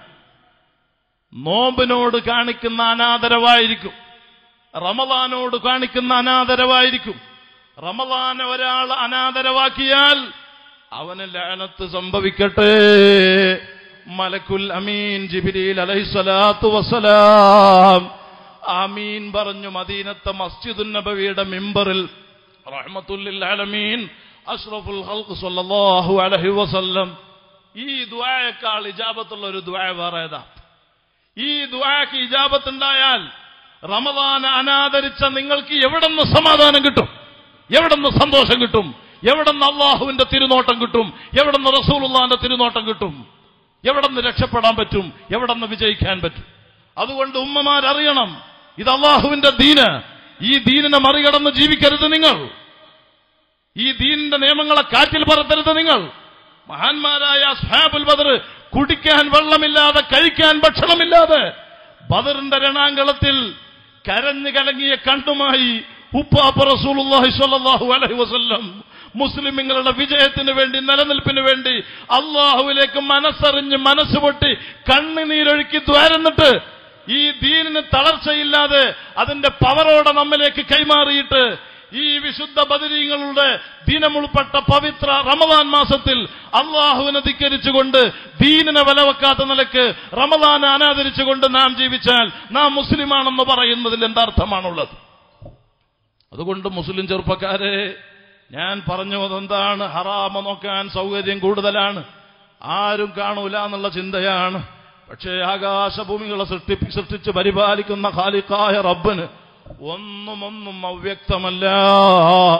നോമ്പിനോട് കാണിക്കുന്ന അനാദരവായിരിക്കും റമദാനോട് കാണിക്കുന്ന അനാദരവായിരിക്കും റമദാനെ ഒരാൾ അനാദരവാക്കിയാൽ അവന് ലാനത്ത് സംഭവിക്കട്ടെ മലക്കുൽ അമീൻ ജിബിരിൽ അലൈഹിസ്സലാത്തു വസ്സലാം ആമീൻ പറഞ്ഞു മദീനത്തെ മസ്ജിദുൻ നബവിയുടെ മിമ്പറിൽ റഹ്മത്തുല്ലിൽ ആലമീൻ അഷ്റഫുൽ ഖൽഖ് സല്ലല്ലാഹു അലൈഹി വസല്ലം ഈ ദുആയേക്കാൾ ഇജാബത്തുള്ള ഒരു ദുആ വേറെ ഏതാ ഈ ദുആക്ക് ഇജാബത്ത് ഉണ്ടായാൽ റമദാൻ അനാദരിച്ച നിങ്ങൾക്ക് എവിടെന്ന് സമാധാനം കിട്ടും എവിടെന്ന് സന്തോഷം കിട്ടും എവിടെന്ന് അള്ളാഹുവിന്റെ തിരുനോട്ടം കിട്ടും എവിടെന്ന് റസൂലുള്ളാന്റെ തിരുനോട്ടം കിട്ടും എവിടെന്ന് രക്ഷപ്പെടാൻ പറ്റും എവിടെന്ന് വിജയിക്കാൻ പറ്റും അതുകൊണ്ട് ഉമ്മമാരറിയണം ഇത് അള്ളാഹുവിന്റെ ദീന് ഈ ദീനിനെ മറികടന്ന് ജീവിക്കരുത് നിങ്ങൾ ഈ ദീനിന്റെ നിയമങ്ങളെ കാറ്റിൽ പറത്തരുത് നിങ്ങൾ മഹാന്മാരായ അസ്ഹാബുൽ ബദർ കുടിക്കാൻ വെള്ളമില്ലാതെ കഴിക്കാൻ ഭക്ഷണമില്ലാതെ ബദറിന്റെ രണാങ്കളത്തിൽ കരഞ്ഞു കലങ്ങിയ കണ്ടുമായി ഉപ്പാപ്പ റസൂലുള്ളാഹി സ്വല്ലല്ലാഹു അലൈഹി വസല്ലം മുസ്ലിമുകളുടെ വിജയത്തിന് വേണ്ടി നിലനിൽപ്പിന് വേണ്ടി അള്ളാഹുവിലേക്ക് മനസ്സറിഞ്ഞ് മനസ്സ് പൊട്ടി കണ്ണുനീരൊഴുക്കി ദ്വാരന്നിട്ട് ഈ ദീനിന് തളർച്ചയില്ലാതെ അതിന്റെ പവറോടെ നമ്മിലേക്ക് കൈമാറിയിട്ട് ഈ വിശുദ്ധ ബദരീങ്ങളുടെ ദിനമുൾപ്പെട്ട പവിത്ര റമദാൻ മാസത്തിൽ അള്ളാഹുവിനെ ധിക്കരിച്ചുകൊണ്ട് ദീനിനെ വിലവെക്കാത്ത നിലക്ക് റമദാനെ അനാദരിച്ചുകൊണ്ട് നാം ജീവിച്ചാൽ നാം മുസ്ലിമാണെന്ന് പറയുന്നതിൽ എന്താർത്ഥമാണുള്ളത് അതുകൊണ്ട് മുസ്ലിം ചെറുപ്പക്കാരെ ഞാൻ പറഞ്ഞു അതെന്താണ് ഹറാമ നോക്കാൻ സൗകര്യം കൂടുതലാണ് ആരും കാണൂല എന്നുള്ള ചിന്തയാണ് പക്ഷേ ആകാശഭൂമികളെ സൃഷ്ടി സൃഷ്ടിച്ച് പരിപാലിക്കുന്ന ഖാലിഖായ റബ്ബിന് ഒന്നും ഒന്നും അവ്യക്തമല്ല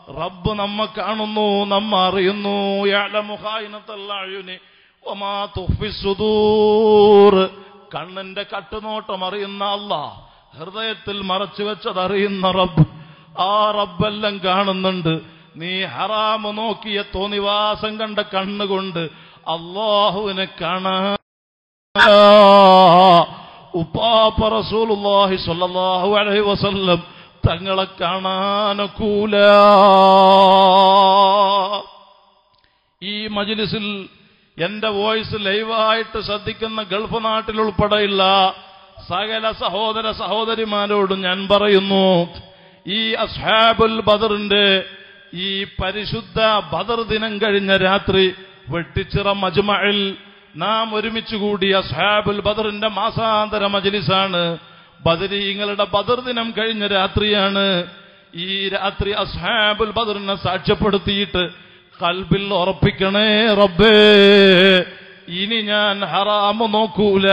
റബ്ബ് നമ്മ കാണുന്നു നമ്മ അറിയുന്നു യഅലമു ഖായിനത്തൽ അയുനി വമാ തുഖ്ഫി സുദൂർ കണ്ണിന്റെ കട്ടുനോട്ടം അറിയുന്ന അല്ലാ ഹൃദയത്തിൽ മറച്ചു വെച്ചത് അറിയുന്ന റബ്ബ് ആ റബ്ബെല്ലാം കാണുന്നുണ്ട് നീ ഹറാമ് നോക്കിയ തോന്നിവാസം കണ്ട കണ്ണുകൊണ്ട് അള്ളാഹുവിനെ കാണാ ഉപ്പാപ്പ റസൂലുള്ളാഹി സ്വല്ലല്ലാഹു അലൈഹി വസല്ലം തങ്ങളെ കാണാനൊക്കൂല ഈ മജ്ലിസിൽ എന്റെ വോയിസ് ലൈവായിട്ട് ശ്രദ്ധിക്കുന്ന ഗൾഫ് നാട്ടിൽ ഉൾപ്പെടെയുള്ള സകല സഹോദര സഹോദരിമാരോടും ഞാൻ പറയുന്നു ഈ അസ്ഹാബുൽ ബദറിന്റെ ഈ പരിശുദ്ധ ബദർ ദിനം കഴിഞ്ഞ രാത്രി വെട്ടിച്ചിറ മജ്മയിൽ നാം ഒരുമിച്ച് കൂടിയ അസ്ഹാബുൽ ബദറിന്റെ മാസാന്തര മജ്ലിസാണ് ബദരീങ്ങളുടെ ബദർ ദിനം കഴിഞ്ഞ രാത്രിയാണ് ഈ രാത്രി അസ്ഹാബുൽ ബദറിനെ സാക്ഷ്യപ്പെടുത്തിയിട്ട് കൽബിൽ ഉറപ്പിക്കണേ റബ്ബേ ഇനി ഞാൻ ഹറാമ് നോക്കൂല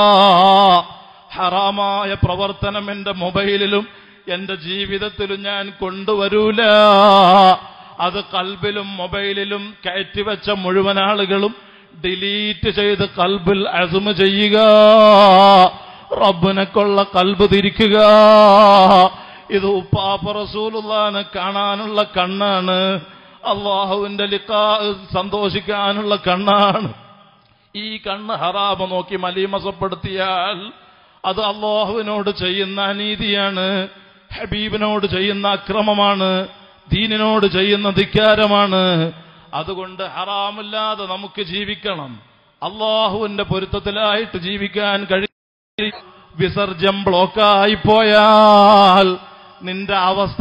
ഹറാമായ പ്രവർത്തനം എന്റെ മൊബൈലിലും എന്റെ ജീവിതത്തിലും ഞാൻ കൊണ്ടുവരൂല അത് കൽബിലും മൊബൈലിലും കയറ്റിവെച്ച മുഴുവൻ ആളുകളും ഡിലീറ്റ് ചെയ്ത് കൽബിൽ അസുമ ചെയ്യുക റബ്ബിനെ കൊള്ള കൽബ് തിരിക്കുക ഇത് ഉപ്പാപ്പ റസൂലുള്ളാനെ കാണാനുള്ള കണ്ണാണ് അള്ളാഹുവിന്റെ ലിക്കാ സന്തോഷിക്കാനുള്ള കണ്ണാണ് ഈ കണ്ണ് ഹറാമ നോക്കി മലീമസപ്പെടുത്തിയാൽ അത് അള്ളാഹുവിനോട് ചെയ്യുന്ന അനീതിയാണ് ഹബീബിനോട് ചെയ്യുന്ന അക്രമമാണ് ദീനിനോട് ചെയ്യുന്ന ധിക്കാരമാണ് അതുകൊണ്ട് ഹറാമില്ലാതെ നമുക്ക് ജീവിക്കണം അള്ളാഹുവിന്റെ പൊരുത്തത്തിലായിട്ട് ജീവിക്കാൻ കഴിയും വിസർജ്യം ബ്ലോക്കായി പോയാൽ നിന്റെ അവസ്ഥ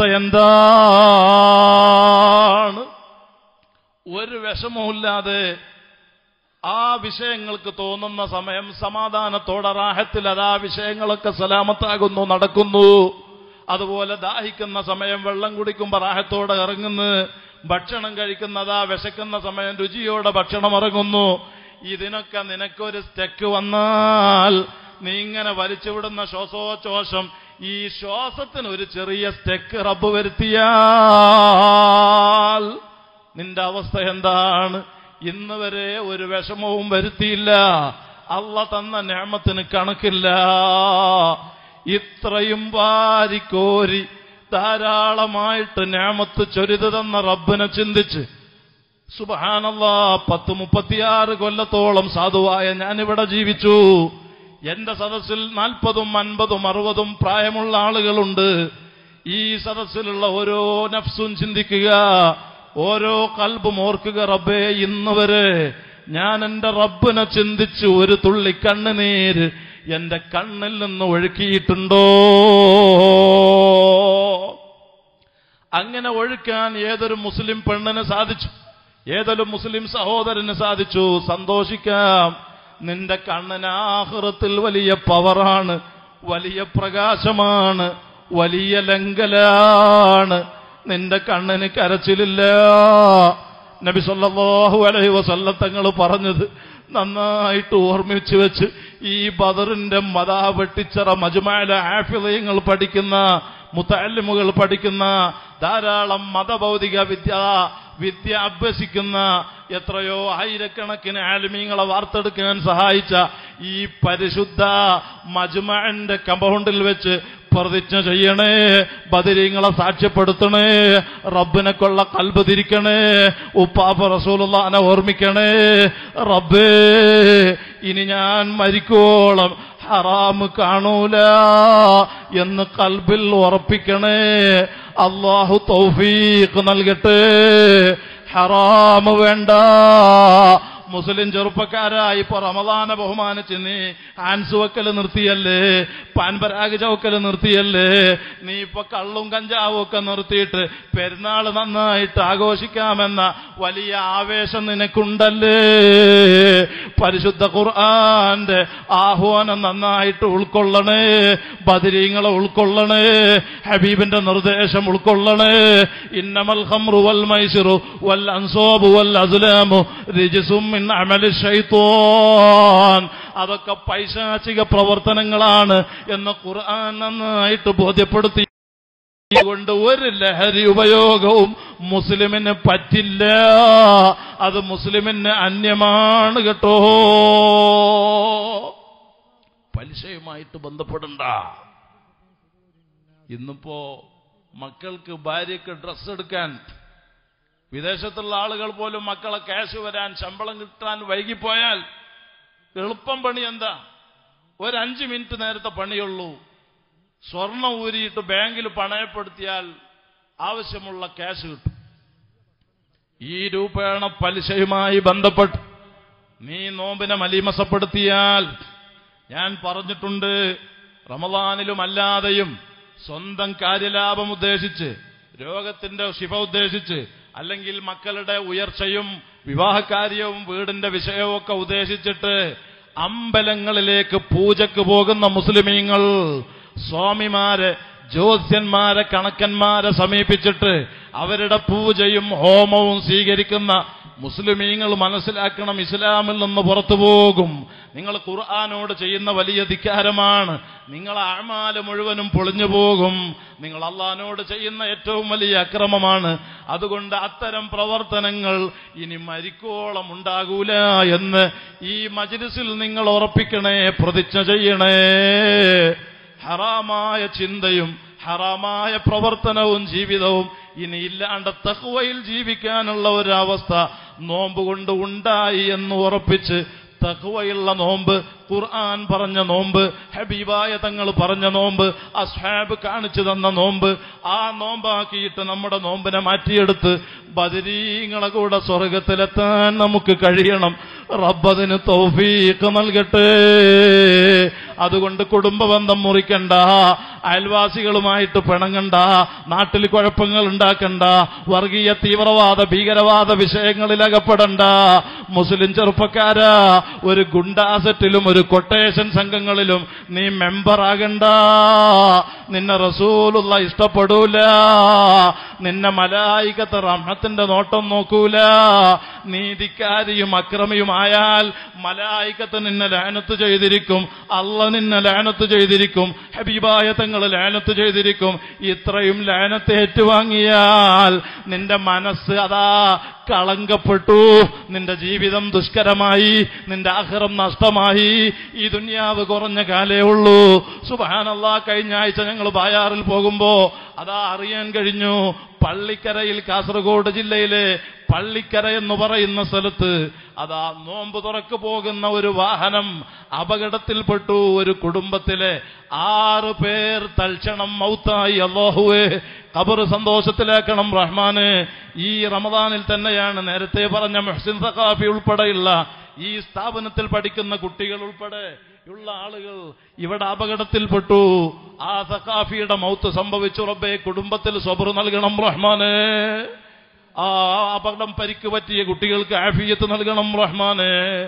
എന്താണ് ഒരു വിഷമവുമില്ലാതെ ആ വിഷയങ്ങൾക്ക് തോന്നുന്ന സമയം സമാധാനത്തോടെ റാഹത്തിൽ അത് ആ വിഷയങ്ങളൊക്കെ സലാമത്താകുന്നു നടക്കുന്നു അതുപോലെ ദാഹിക്കുന്ന സമയം വെള്ളം കുടിക്കുമ്പോൾ റാഹത്തോടെ ഇറങ്ങുന്നു ഭക്ഷണം കഴിക്കുന്നതാ വിശക്കുന്ന സമയം രുചിയോടെ ഭക്ഷണം ഇറങ്ങുന്നു ഇതിനൊക്കെ നിനക്കൊരു സ്റ്റെക്ക് വന്നാൽ നീ ഇങ്ങനെ വലിച്ചുവിടുന്ന ശ്വാസോച്ഛ്വാസം ഈ ശ്വാസത്തിന് ഒരു ചെറിയ സ്റ്റെക്ക് റബ്ബ് വരുത്തിയാൽ നിന്റെ അവസ്ഥ എന്താണ് ഇന്ന് വരെ ഒരു വിഷമവും വരുത്തിയില്ല അള്ള തന്ന ഞാമത്തിന് കണക്കില്ല ഇത്രയും വാരിക്കോരി ധാരാളമായിട്ട് ഞാമത്ത് ചൊരിതു തന്ന റബ്ബിനെ ചിന്തിച്ച് സുബഹാനല്ല പത്ത് മുപ്പത്തിയാറ് കൊല്ലത്തോളം സാധുവായ ഞാനിവിടെ ജീവിച്ചു എന്റെ സദസ്സിൽ നാൽപ്പതും അൻപതും അറുപതും പ്രായമുള്ള ആളുകളുണ്ട് ഈ സദസ്സിലുള്ള ഓരോ നഫ്സും ചിന്തിക്കുക ഓരോ കൽബും ഓർക്കുക റബ്ബേ ഇന്ന് വരെ ഞാൻ എന്റെ റബ്ബിനെ ചിന്തിച്ച് ഒരു തുള്ളി കണ്ണുനീര് എന്റെ കണ്ണിൽ നിന്ന് ഒഴുക്കിയിട്ടുണ്ടോ അങ്ങനെ ഒഴുക്കാൻ ഏതൊരു മുസ്ലിം പെണ്ണിന് സാധിച്ചു ഏതൊരു മുസ്ലിം സഹോദരന് സാധിച്ചു സന്തോഷിക്കാം നിന്റെ കണ്ണിന് ആഹൃത്തിൽ വലിയ പവറാണ് വലിയ പ്രകാശമാണ് വലിയ ലങ്കലാണ് നിന്റെ കണ്ണിന് കരച്ചിലില്ല നബി സല്ലല്ലാഹു അലൈഹി വസല്ലം തങ്ങൾ പറഞ്ഞത് നന്നായിട്ട് ഓർമ്മിച്ചു വെച്ച് ഈ ബദറിന്റെ മതാ വെട്ടിച്ചറ മജുമാല ആഫിളയങ്ങൾ പഠിക്കുന്ന മുത്തല്ലിമുകൾ പഠിക്കുന്ന ധാരാളം മതഭൗതിക വിദ്യ വിദ്യ അഭ്യസിക്കുന്ന എത്രയോ ആയിരക്കണക്കിന് ആലിമീങ്ങളെ വാർത്തെടുക്കാൻ സഹായിച്ച ഈ പരിശുദ്ധ മജുമാന്റെ കമ്പൗണ്ടിൽ വെച്ച് പ്രതിജ്ഞ ചെയ്യണേ ബദിരീങ്ങളെ സാക്ഷ്യപ്പെടുത്തണേ റബ്ബിനെ കൊള്ള കൽബ് തിരിക്കണേ ഉപ്പാപ്പ റസൂലുള്ളാനെ ഓർമ്മിക്കണേ റബ്ബേ ഇനി ഞാൻ മരിക്കോളം ഹറാമ് കാണൂല എന്ന് കൽബിൽ ഉറപ്പിക്കണേ അള്ളാഹു തൗഫീഖ് നൽകട്ടെ ഹറാമ് വേണ്ട മുസ്ലിം ചെറുപ്പക്കാരായി ഇപ്പൊ റമദാനെ ബഹുമാനിച്ച് നീ ഹാൻസ് വെക്കല് നിർത്തിയല്ലേ പാൻപരാഗ് ചൗക്കല് നിർത്തിയല്ലേ നീ ഇപ്പൊ കള്ളും കഞ്ചാവും ഒക്കെ നിർത്തിയിട്ട് പെരുന്നാൾ നന്നായിട്ട് ആഘോഷിക്കാമെന്ന വലിയ ആവേശം നിനക്കുണ്ടല്ലേ പരിശുദ്ധ ഖുർആന്റെ ആഹ്വാനം നന്നായിട്ട് ഉൾക്കൊള്ളണേ ബദിരീങ്ങളെ ഉൾക്കൊള്ളണേ ഹബീബിന്റെ നിർദ്ദേശം ഉൾക്കൊള്ളണേ ഇന്നമൽ ഖംറു വൽ മൈസിറു വൽ അൻസോബു വൽ അസ്ലാമു റിജ്സും മിൻ അമലി ശൈത്വാൻ അതൊക്കെ പൈശാചിക പ്രവർത്തനങ്ങളാണ് എന്ന് ഖുർആൻ നന്നായിട്ട് ബോധ്യപ്പെടുത്തി കൊണ്ട് ഒരു ലഹരി ഉപയോഗവും മുസ്ലിമിന് പറ്റില്ല അത് മുസ്ലിമിന് അന്യമാണ് കേട്ടോ പലിശയുമായിട്ട് ബന്ധപ്പെടണ്ട ഇന്നിപ്പോ മക്കൾക്ക് ഭാര്യയ്ക്ക് ഡ്രസ്സ് എടുക്കാൻ വിദേശത്തുള്ള ആളുകൾ പോലും മക്കളെ ക്യാഷ് വരാൻ ശമ്പളം കിട്ടാൻ വൈകിപ്പോയാൽ എളുപ്പം പണി എന്താ ഒരു അഞ്ച് മിനിറ്റ് നേരത്തെ പണിയുള്ളൂ സ്വർണം ഊരിയിട്ട് ബാങ്കിൽ പണയപ്പെടുത്തിയാൽ ആവശ്യമുള്ള ക്യാഷ് കിട്ടും ഈ രൂപേണ പലിശയുമായി ബന്ധപ്പെട്ട് നീ നോമ്പിനെ മലീമസപ്പെടുത്തിയാൽ ഞാൻ പറഞ്ഞിട്ടുണ്ട് റമദാനിലും അല്ലാതെയും സ്വന്തം കാര്യലാഭം ഉദ്ദേശിച്ച് രോഗത്തിന്റെ ശിവ ഉദ്ദേശിച്ച് അല്ലെങ്കിൽ മക്കളുടെ ഉയർച്ചയും വിവാഹകാര്യവും വീടിന്റെ വിഷയവും ഒക്കെ ഉദ്ദേശിച്ചിട്ട് അമ്പലങ്ങളിലേക്ക് പൂജക്ക് പോകുന്ന മുസ്ലിമീങ്ങൾ സ്വാമിമാരെ ജ്യോത്സ്യന്മാരെ കണക്കന്മാരെ സമീപിച്ചിട്ട് അവരുടെ പൂജയും ഹോമവും സ്വീകരിക്കുന്ന മുസ്ലിമീങ്ങൾ മനസ്സിലാക്കണം ഇസ്ലാമിൽ നിന്ന് പുറത്തു പോകും നിങ്ങൾ ഖുർആാനോട് ചെയ്യുന്ന വലിയ ധിക്കാരമാണ് നിങ്ങൾ ആമാല് മുഴുവനും പൊളിഞ്ഞു പോകും നിങ്ങൾ അള്ളഹാനോട് ചെയ്യുന്ന ഏറ്റവും വലിയ അക്രമമാണ് അതുകൊണ്ട് അത്തരം പ്രവർത്തനങ്ങൾ ഇനി മരിക്കോളം ഉണ്ടാകൂല എന്ന് ഈ മജ്ലിസിൽ നിങ്ങൾ ഉറപ്പിക്കണേ പ്രതിജ്ഞ ചെയ്യണേ ഹറാമായ ചിന്തയും ഹറാമായ പ്രവർത്തനവും ജീവിതവും ഇനി ഇല്ലാണ്ട് തഹ്വയിൽ ജീവിക്കാനുള്ള ഒരവസ്ഥ നോമ്പ് കൊണ്ട് ഉണ്ടായി എന്ന് ഉറപ്പിച്ച് തഹ്വയുള്ള നോമ്പ് ഖുർആൻ പറഞ്ഞ നോമ്പ് ഹബീബായ തങ്ങൾ പറഞ്ഞ നോമ്പ് അസ്ഹാബ് കാണിച്ചു തന്ന നോമ്പ് ആ നോമ്പാക്കിയിട്ട് നമ്മുടെ നോമ്പിനെ മാറ്റിയെടുത്ത് ബദരീങ്ങളെ കൂടെ സ്വർഗത്തിലെത്താൻ നമുക്ക് കഴിയണം റബ്ബതിന് തൗഫീഖ് നൽകട്ടെ അതുകൊണ്ട് കുടുംബബന്ധം മുറിക്കണ്ട അയൽവാസികളുമായിട്ട് പിണങ്ങണ്ട നാട്ടിൽ കുഴപ്പങ്ങൾ ഉണ്ടാക്കണ്ട വർഗീയ തീവ്രവാദ ഭീകരവാദ വിഷയങ്ങളിൽ അകപ്പെടണ്ട മുസ്ലിം ചെറുപ്പക്കാരാ ഒരു ഗുണ്ടാസെറ്റിലും ഒരു കൊട്ടേഷൻ സംഘങ്ങളിലും നീ മെമ്പറാകണ്ട നിന്നെ റസൂലുള്ള ഇഷ്ടപ്പെടൂല നിന്നെ മലായികത്ത് റഹ്മത്തിന്റെ നോട്ടം നോക്കൂല നീതിക്കാരിയും അക്രമിയുമായാൽ മലായികത്ത് നിന്നെ ലാനത്ത് ചെയ്തിരിക്കും അല്ല നിന്നെ ലാനത്ത് ചെയ്തിരിക്കും ഹബീബായ തങ്ങൾ ലാനത്ത് ചെയ്തിരിക്കും ഇത്രയും ലാനത്ത് ഏറ്റുവാങ്ങിയാൽ നിന്റെ മനസ്സ് അതാ കളങ്കപ്പെട്ടു നിന്റെ ജീവിതം ദുഷ്കരമായി നിന്റെ ആഹ്റം നഷ്ടമായി ഈ ദുന്യാവ് കുറഞ്ഞ കാലേ ഉള്ളൂ സുബാനല്ല കഴിഞ്ഞ ആഴ്ച ഞങ്ങൾ ബായാറിൽ പോകുമ്പോ അതാ അറിയാൻ കഴിഞ്ഞു പള്ളിക്കരയിൽ കാസർഗോഡ് ജില്ലയിലെ പള്ളിക്കര എന്ന് പറയുന്ന സ്ഥലത്ത് അതാ നോമ്പ് തുറക്ക് പോകുന്ന ഒരു വാഹനം അപകടത്തിൽപ്പെട്ടു ഒരു കുടുംബത്തിലെ ആറ് പേർ തൽക്ഷണം മൗത്തായി അള്ളാഹുവേ ഖബർ സന്തോഷത്തിലേക്കണം റഹ്മാന് ഈ റമദാനിൽ തന്നെയാണ് നേരത്തെ പറഞ്ഞ മെഹ്സിൻ സഖാഫി ഉൾപ്പെടെയുള്ള ഈ സ്ഥാപനത്തിൽ പഠിക്കുന്ന കുട്ടികൾ ഉൾപ്പെടെ ഉള്ള ആളുകൾ ഇവിടെ അപകടത്തിൽപ്പെട്ടു ആ സഖാഫിയുടെ മൗത്ത് സംഭവിച്ചു റബ്ബെ കുടുംബത്തിൽ സ്വബർ നൽകണം റഹ്മാന് ആ അപകടം പരിക്ക് പറ്റിയ കുട്ടികൾക്ക് ആഫിയത്ത് നൽകണം റഹ്മാന്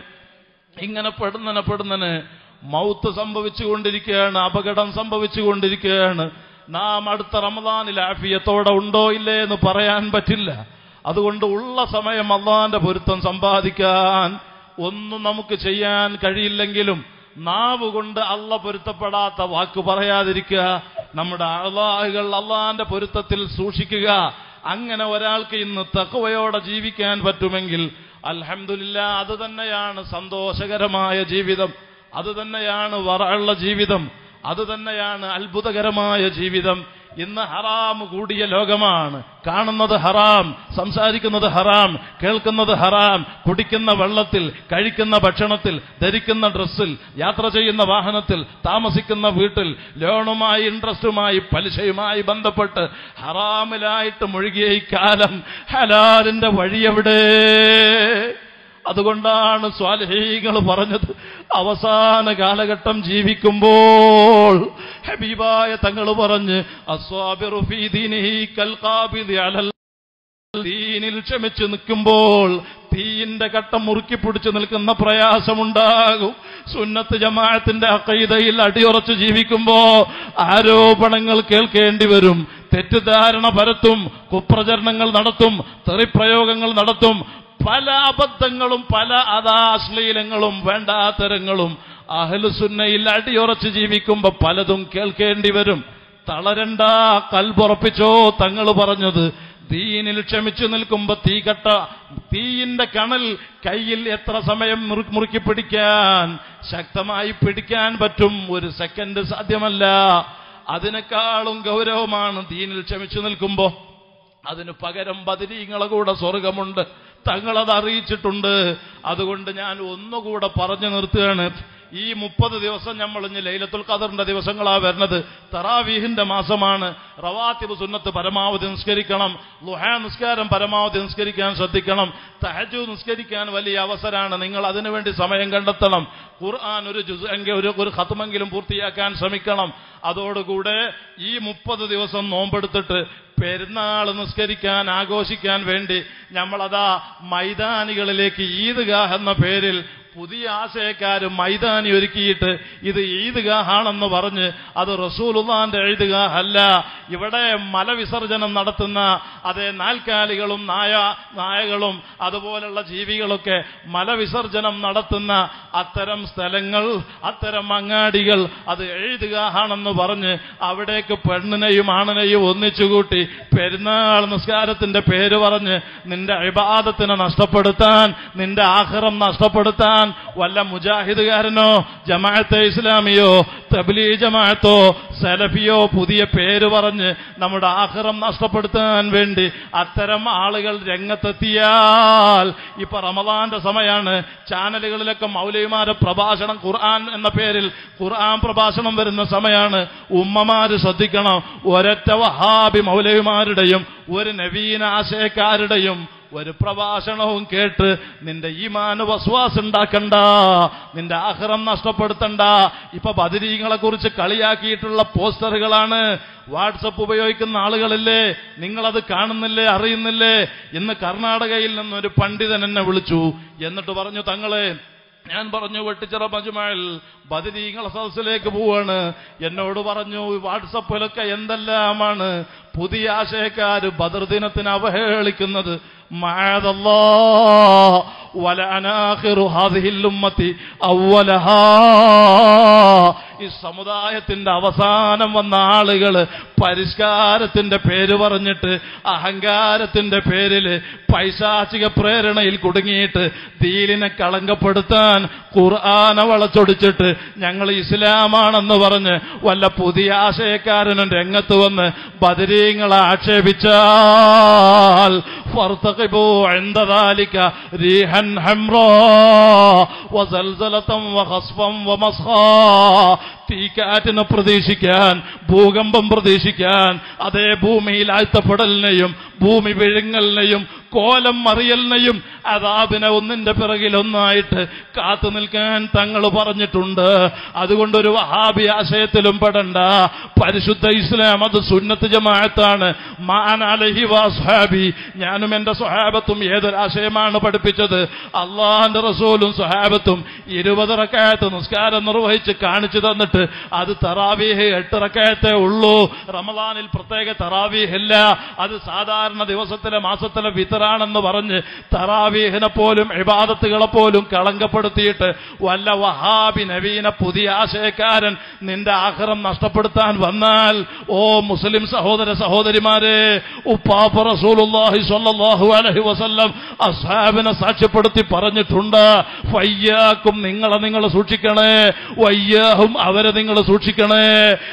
ഇങ്ങനെ പെടുന്നനെ പെടുന്നനെ മൗത്ത് സംഭവിച്ചുകൊണ്ടിരിക്കുകയാണ് അപകടം സംഭവിച്ചുകൊണ്ടിരിക്കുകയാണ് നാം അടുത്ത റമദാനിൽ ആഫിയത്തോടെ ഉണ്ടോ ഇല്ലേ എന്ന് പറയാൻ പറ്റില്ല അതുകൊണ്ട് ഉള്ള സമയം അള്ളാന്റെ പൊരുത്തം സമ്പാദിക്കാൻ ഒന്നും നമുക്ക് ചെയ്യാൻ കഴിയില്ലെങ്കിലും നാവ് കൊണ്ട് അള്ള പൊരുത്തപ്പെടാത്ത വാക്ക് പറയാതിരിക്കുക നമ്മുടെ അള്ളാഹുകൾ അള്ളാന്റെ പൊരുത്തത്തിൽ സൂക്ഷിക്കുക അങ്ങനെ ഒരാൾക്ക് ഇന്ന് തക്കവയോടെ ജീവിക്കാൻ പറ്റുമെങ്കിൽ അൽഹംദുലില്ല അത് തന്നെയാണ് സന്തോഷകരമായ ജീവിതം അത് തന്നെയാണ് വറയുള്ള ജീവിതം അത് തന്നെയാണ് അത്ഭുതകരമായ ജീവിതം ഇന്ന് ഹറാം കൂടിയ ലോകമാണ് കാണുന്നത് ഹറാം സംസാരിക്കുന്നത് ഹറാം കേൾക്കുന്നത് ഹറാം കുടിക്കുന്ന വെള്ളത്തിൽ കഴിക്കുന്ന ഭക്ഷണത്തിൽ ധരിക്കുന്ന ഡ്രസ്സിൽ യാത്ര ചെയ്യുന്ന വാഹനത്തിൽ താമസിക്കുന്ന വീട്ടിൽ ലോണുമായി ഇൻട്രസ്റ്റുമായി പലിശയുമായി ബന്ധപ്പെട്ട് ഹറാമിലായിട്ട് മുഴുകിയ ഈ കാലം ഹലാലിന്റെ വഴിയെവിടെ അതുകൊണ്ടാണ് സ്വാലഹീകൾ പറഞ്ഞത് അവസാന കാലഘട്ടം ജീവിക്കുമ്പോൾ ഹബീബായ തങ്ങൾ പറഞ്ഞ് അസ്വാബിറു ഫീ ദീനിഹി കൽ ഖാബിദി അലൽ ദീനിൽ ക്ഷമിച്ചു നിൽക്കുമ്പോൾ തീയിന്റെ കട്ടം മുറുക്കി പിടിച്ചു നിൽക്കുന്ന പ്രയാസമുണ്ടാകും സുന്നത്ത് ജമാഅത്തിന്റെ അക്കൈതയിൽ അടിയുറച്ച് ജീവിക്കുമ്പോ ആരോപണങ്ങൾ കേൾക്കേണ്ടി വരും തെറ്റിദ്ധാരണ പരത്തും കുപ്രചരണങ്ങൾ നടത്തും തെറിപ്രയോഗങ്ങൾ നടത്തും പല അബദ്ധങ്ങളും പല അതാശ്ലീലങ്ങളും വേണ്ടാത്തരങ്ങളും അഹലുസുന്നയിൽ അടിയുറച്ച് ജീവിക്കുമ്പോ പലതും കേൾക്കേണ്ടി വരും തളരണ്ട കൽപുറപ്പിച്ചോ തങ്ങൾ പറഞ്ഞത് തീയിനിൽ ക്ഷമിച്ചു നിൽക്കുമ്പോ തീ കട്ട തീയിന്റെ കണൽ കയ്യിൽ എത്ര സമയം മുറു- മുറുക്കി പിടിക്കാൻ ശക്തമായി പിടിക്കാൻ പറ്റും ഒരു സെക്കൻഡ് സാധ്യമല്ല അതിനേക്കാളും ഗൗരവമാണ് ദീനിൽ ക്ഷമിച്ചു നിൽക്കുമ്പോ അതിന് പകരം ബദരീങ്ങളെ കൂടെ സ്വർഗമുണ്ട് തങ്ങളത് അറിയിച്ചിട്ടുണ്ട് അതുകൊണ്ട് ഞാൻ ഒന്നുകൂടെ പറഞ്ഞു നിർത്തുകയാണ് ഈ മുപ്പത് ദിവസം നമ്മൾ ഇനി ലൈലത്തുൽ ഖദറിന്റെ ദിവസങ്ങളാ വരുന്നത് തറാവീഹിന്റെ മാസമാണ് റവാത്തിബ് സുന്നത്ത് പരമാവധി നിസ്കരിക്കണം ലുഹാ നിസ്കാരം പരമാവധി നിസ്കരിക്കാൻ ശ്രദ്ധിക്കണം തഹജു നിസ്കരിക്കാൻ വലിയ അവസരമാണ് നിങ്ങൾ അതിനുവേണ്ടി സമയം കണ്ടെത്തണം ഖുർആൻ ഒരു ജുസ് എങ്കിൽ ഒരു ഒരു ഖത്മെങ്കിലും പൂർത്തിയാക്കാൻ ശ്രമിക്കണം അതോടുകൂടെ ഈ മുപ്പത് ദിവസം നോമ്പെടുത്തിട്ട് പെരുന്നാൾ നിസ്കരിക്കാൻ ആഘോഷിക്കാൻ വേണ്ടി നമ്മളതാ മൈതാനികളിലേക്ക് ഈദ്ഗാഹ് എന്ന പേരിൽ പുതിയ ആശയക്കാര് മൈതാനി ഒരുക്കിയിട്ട് ഇത് ഈദ്ഗാഹാണെന്ന് പറഞ്ഞ് അത് റസൂലുള്ളാന്റെ ഈദ്ഗാഹ് അല്ല ഇവിടെ മലവിസർജനം നടത്തുന്ന അതേ നാൽക്കാലികളും നായ നായകളും അതുപോലുള്ള ജീവികളൊക്കെ മലവിസർജനം നടത്തുന്ന അത്തരം സ്ഥലങ്ങൾ അത്തരം അങ്ങാടികൾ അത് എഴുതുകാണെന്ന് പറഞ്ഞ് അവിടേക്ക് പെണ്ണിനെയും ആണിനെയും ഒന്നിച്ചുകൂട്ടി പെരുന്നാൾ നിസ്കാരത്തിന്റെ പേര് പറഞ്ഞ് നിന്റെ അഭിബാദത്തിനെ നഷ്ടപ്പെടുത്താൻ നിന്റെ ആഹ്റം നഷ്ടപ്പെടുത്താൻ വല്ല മുജാഹിദുകാരനോ ജമാഅത്തെ ഇസ്ലാമിയോ തബ്ലീ ജമാഅത്തോ സലഫിയോ പുതിയ പേര് പറഞ്ഞ് നമ്മുടെ ആഹ്റം നഷ്ടപ്പെടുത്താൻ വേണ്ടി അത്തരം ആളുകൾ രംഗത്തെത്തിയാൽ ഇപ്പൊ റമദാന്റെ സമയമാണ് ചാനലുകളിലൊക്കെ മൗലവിമാരെ പ്രഭാഷണം ഖുർആൻ എന്ന പേരിൽ ഖുർആൻ പ്രഭാഷണം വരുന്ന സമയമാണ് ഉമ്മമാര് ശ്രദ്ധിക്കണം ഒരൊറ്റ വഹാബി മൗലവിമാരുടെയും ഒരു നവീന ആശയക്കാരുടെയും ഒരു പ്രഭാഷണവും കേട്ട് നിന്റെ ഈമാന് വസ്വാസ് ഉണ്ടാക്കണ്ട നിന്റെ ആഹ്റം നഷ്ടപ്പെടുത്തണ്ട ഇപ്പൊ ബദരീങ്ങളെ കുറിച്ച് കളിയാക്കിയിട്ടുള്ള പോസ്റ്ററുകളാണ് വാട്സപ്പ് ഉപയോഗിക്കുന്ന ആളുകളില്ലേ നിങ്ങളത് കാണുന്നില്ലേ അറിയുന്നില്ലേ ഇന്ന് കർണാടകയിൽ നിന്നൊരു പണ്ഡിതൻ എന്നെ വിളിച്ചു എന്നിട്ട് പറഞ്ഞു തങ്ങളെ ഞാൻ പറഞ്ഞു വെട്ടിച്ചിറ മജുമാൽ ബദരീങ്ങളെ സദസ്സിലേക്ക് പോവാണ് എന്നോട് പറഞ്ഞു വാട്സപ്പിലൊക്കെ എന്തെല്ലാമാണ് പുതിയ ആശയക്കാര് ബദർ ദിനത്തിന് അവഹേളിക്കുന്നത് മാതല്ലാ വലഅനാഖിറു ഹാദിഹിൽ ഉമ്മത്തി അവലഹാ ഈ സമുദായത്തിന്റെ അവസാനം വന്ന ആളുകള് പരിഷ്കാരത്തിന്റെ പേര് പറഞ്ഞിട്ട് അഹങ്കാരത്തിന്റെ പേരില് പൈശാചിക പ്രേരണയിൽ കുടുങ്ങിയിട്ട് ദീലിനെ കളങ്കപ്പെടുത്താൻ ഖുർആാനെ വളച്ചൊടിച്ചിട്ട് ഞങ്ങൾ ഇസ്ലാമാണെന്ന് പറഞ്ഞ് വല്ല പുതിയ ആശയക്കാരനും രംഗത്ത് വന്ന് ബദരീങ്ങളെ ആക്ഷേപിച്ചാൽ فارتقبوا عند ذلك ريحا حمراء وزلزلة وخصفا ومسخا തീക്കാറ്റിനെ പ്രതീക്ഷിക്കാൻ ഭൂകമ്പം പ്രതീക്ഷിക്കാൻ അതേ ഭൂമിയിൽ ആഴ്ത്തപ്പെടലിനെയും ഭൂമി വിഴുങ്ങലിനെയും കോലം മറിയലിനെയും അതാബിനെ ഒന്നിന്റെ പിറകിൽ ഒന്നായിട്ട് കാത്തു നിൽക്കാൻ തങ്ങൾ പറഞ്ഞിട്ടുണ്ട് അതുകൊണ്ട് ഒരു വഹാബി ആശയത്തിലും പെടണ്ട പരിശുദ്ധ ഇസ്ലാം അത് സുന്നത്ത് ജമാഅത്താണ് മാൻ അലഹി വാസ്ഹാബി ഞാനും എന്റെ സ്വഹാബത്തും ഏതൊരാശയമാണ് പഠിപ്പിച്ചത് അള്ളാന്റെ റസൂലും സ്വഹാബത്തും ഇരുപത് റക്കായത്ത് നിസ്കാരം നിർവഹിച്ച് കാണിച്ചു തന്നിട്ട് അത് തറാവീഹ് എട്ട് റക്കായത്തേ ഉള്ളൂ റമദാനിൽ പ്രത്യേക തറാവീഹ് ഇല്ല അത് സാധാരണ ദിവസത്തിലെ മാസത്തിലെ വിതറാണെന്ന് പറഞ്ഞ് തറാവീഹിനെ പോലും ഇബാദത്തുകളെ പോലും കളങ്കപ്പെടുത്തിയിട്ട് വല്ല വഹാബി നവീന പുതിയ ആശയക്കാരൻ നിന്റെ ആഹ്റം നഷ്ടപ്പെടുത്താൻ വന്നാൽ ഓ മുസ്ലിം സഹോദര സഹോദരിമാരെ ഉപ്പാപ്പ റസൂലുള്ളാഹി സ്വല്ലല്ലാഹു അലൈഹി വസല്ലം അസ്ഹാബിനെ സാക്ഷ്യപ്പെടുത്തി പറഞ്ഞിട്ടുണ്ട് വയ്യാക്കും നിങ്ങളെ നിങ്ങൾ സൂക്ഷിക്കണേ വയ്യാഹും അവരെ നിങ്ങൾ സൂക്ഷിക്കണേ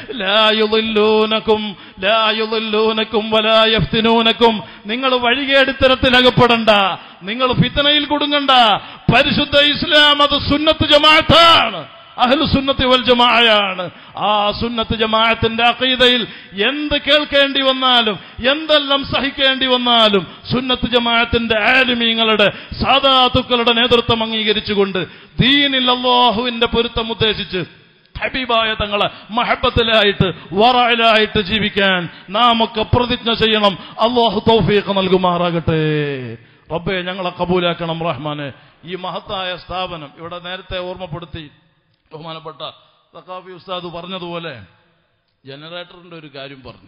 ലായുദില്ലൂനക്കും ലായുദില്ലൂനക്കും വലായഫ്തിനൂനക്കും നിങ്ങൾ വഴികേടിത്തരത്തിൽ അകപ്പെടണ്ട നിങ്ങൾ ഫിത്തനയിൽ കുടുങ്ങണ്ട പരിശുദ്ധ ഇസ്ലാം അത് സുന്നത്ത് ജമാഅത്താണ് അഹ്ലു സുന്നത്തി വൽ ജമാഅയാണ് ആ സുന്നത്ത് ജമാഅത്തിന്റെ അഖീദയിൽ എന്ത് കേൾക്കേണ്ടി വന്നാലും എന്തെല്ലാം സഹിക്കേണ്ടി വന്നാലും സുന്നത്ത് ജമാഅത്തിന്റെ ആലിമീങ്ങളുടെ സാധാത്തുക്കളുടെ നേതൃത്വം അംഗീകരിച്ചുകൊണ്ട് ദീനിൽ അള്ളാഹുവിന്റെ പൊരുത്തം ഉദ്ദേശിച്ച് ഹബീബായ തങ്ങളെ മഹബത്തിലായിട്ട് വറയിലായിട്ട് ജീവിക്കാൻ നാം ഒക്കെ പ്രതിജ്ഞ ചെയ്യണം അള്ളാഹു തൗഫീഖ് നൽകുമാറാകട്ടെ റബ്ബെ ഞങ്ങളെ കബൂലാക്കണം റഹ്മാനെ ഈ മഹത്തായ സ്ഥാപനം ഇവിടെ നേരത്തെ ഓർമ്മപ്പെടുത്തി ബഹുമാനപ്പെട്ട സഖാഫി ഉസ്താദ് പറഞ്ഞതുപോലെ ജനറേറ്ററിന്റെ ഒരു കാര്യം പറഞ്ഞു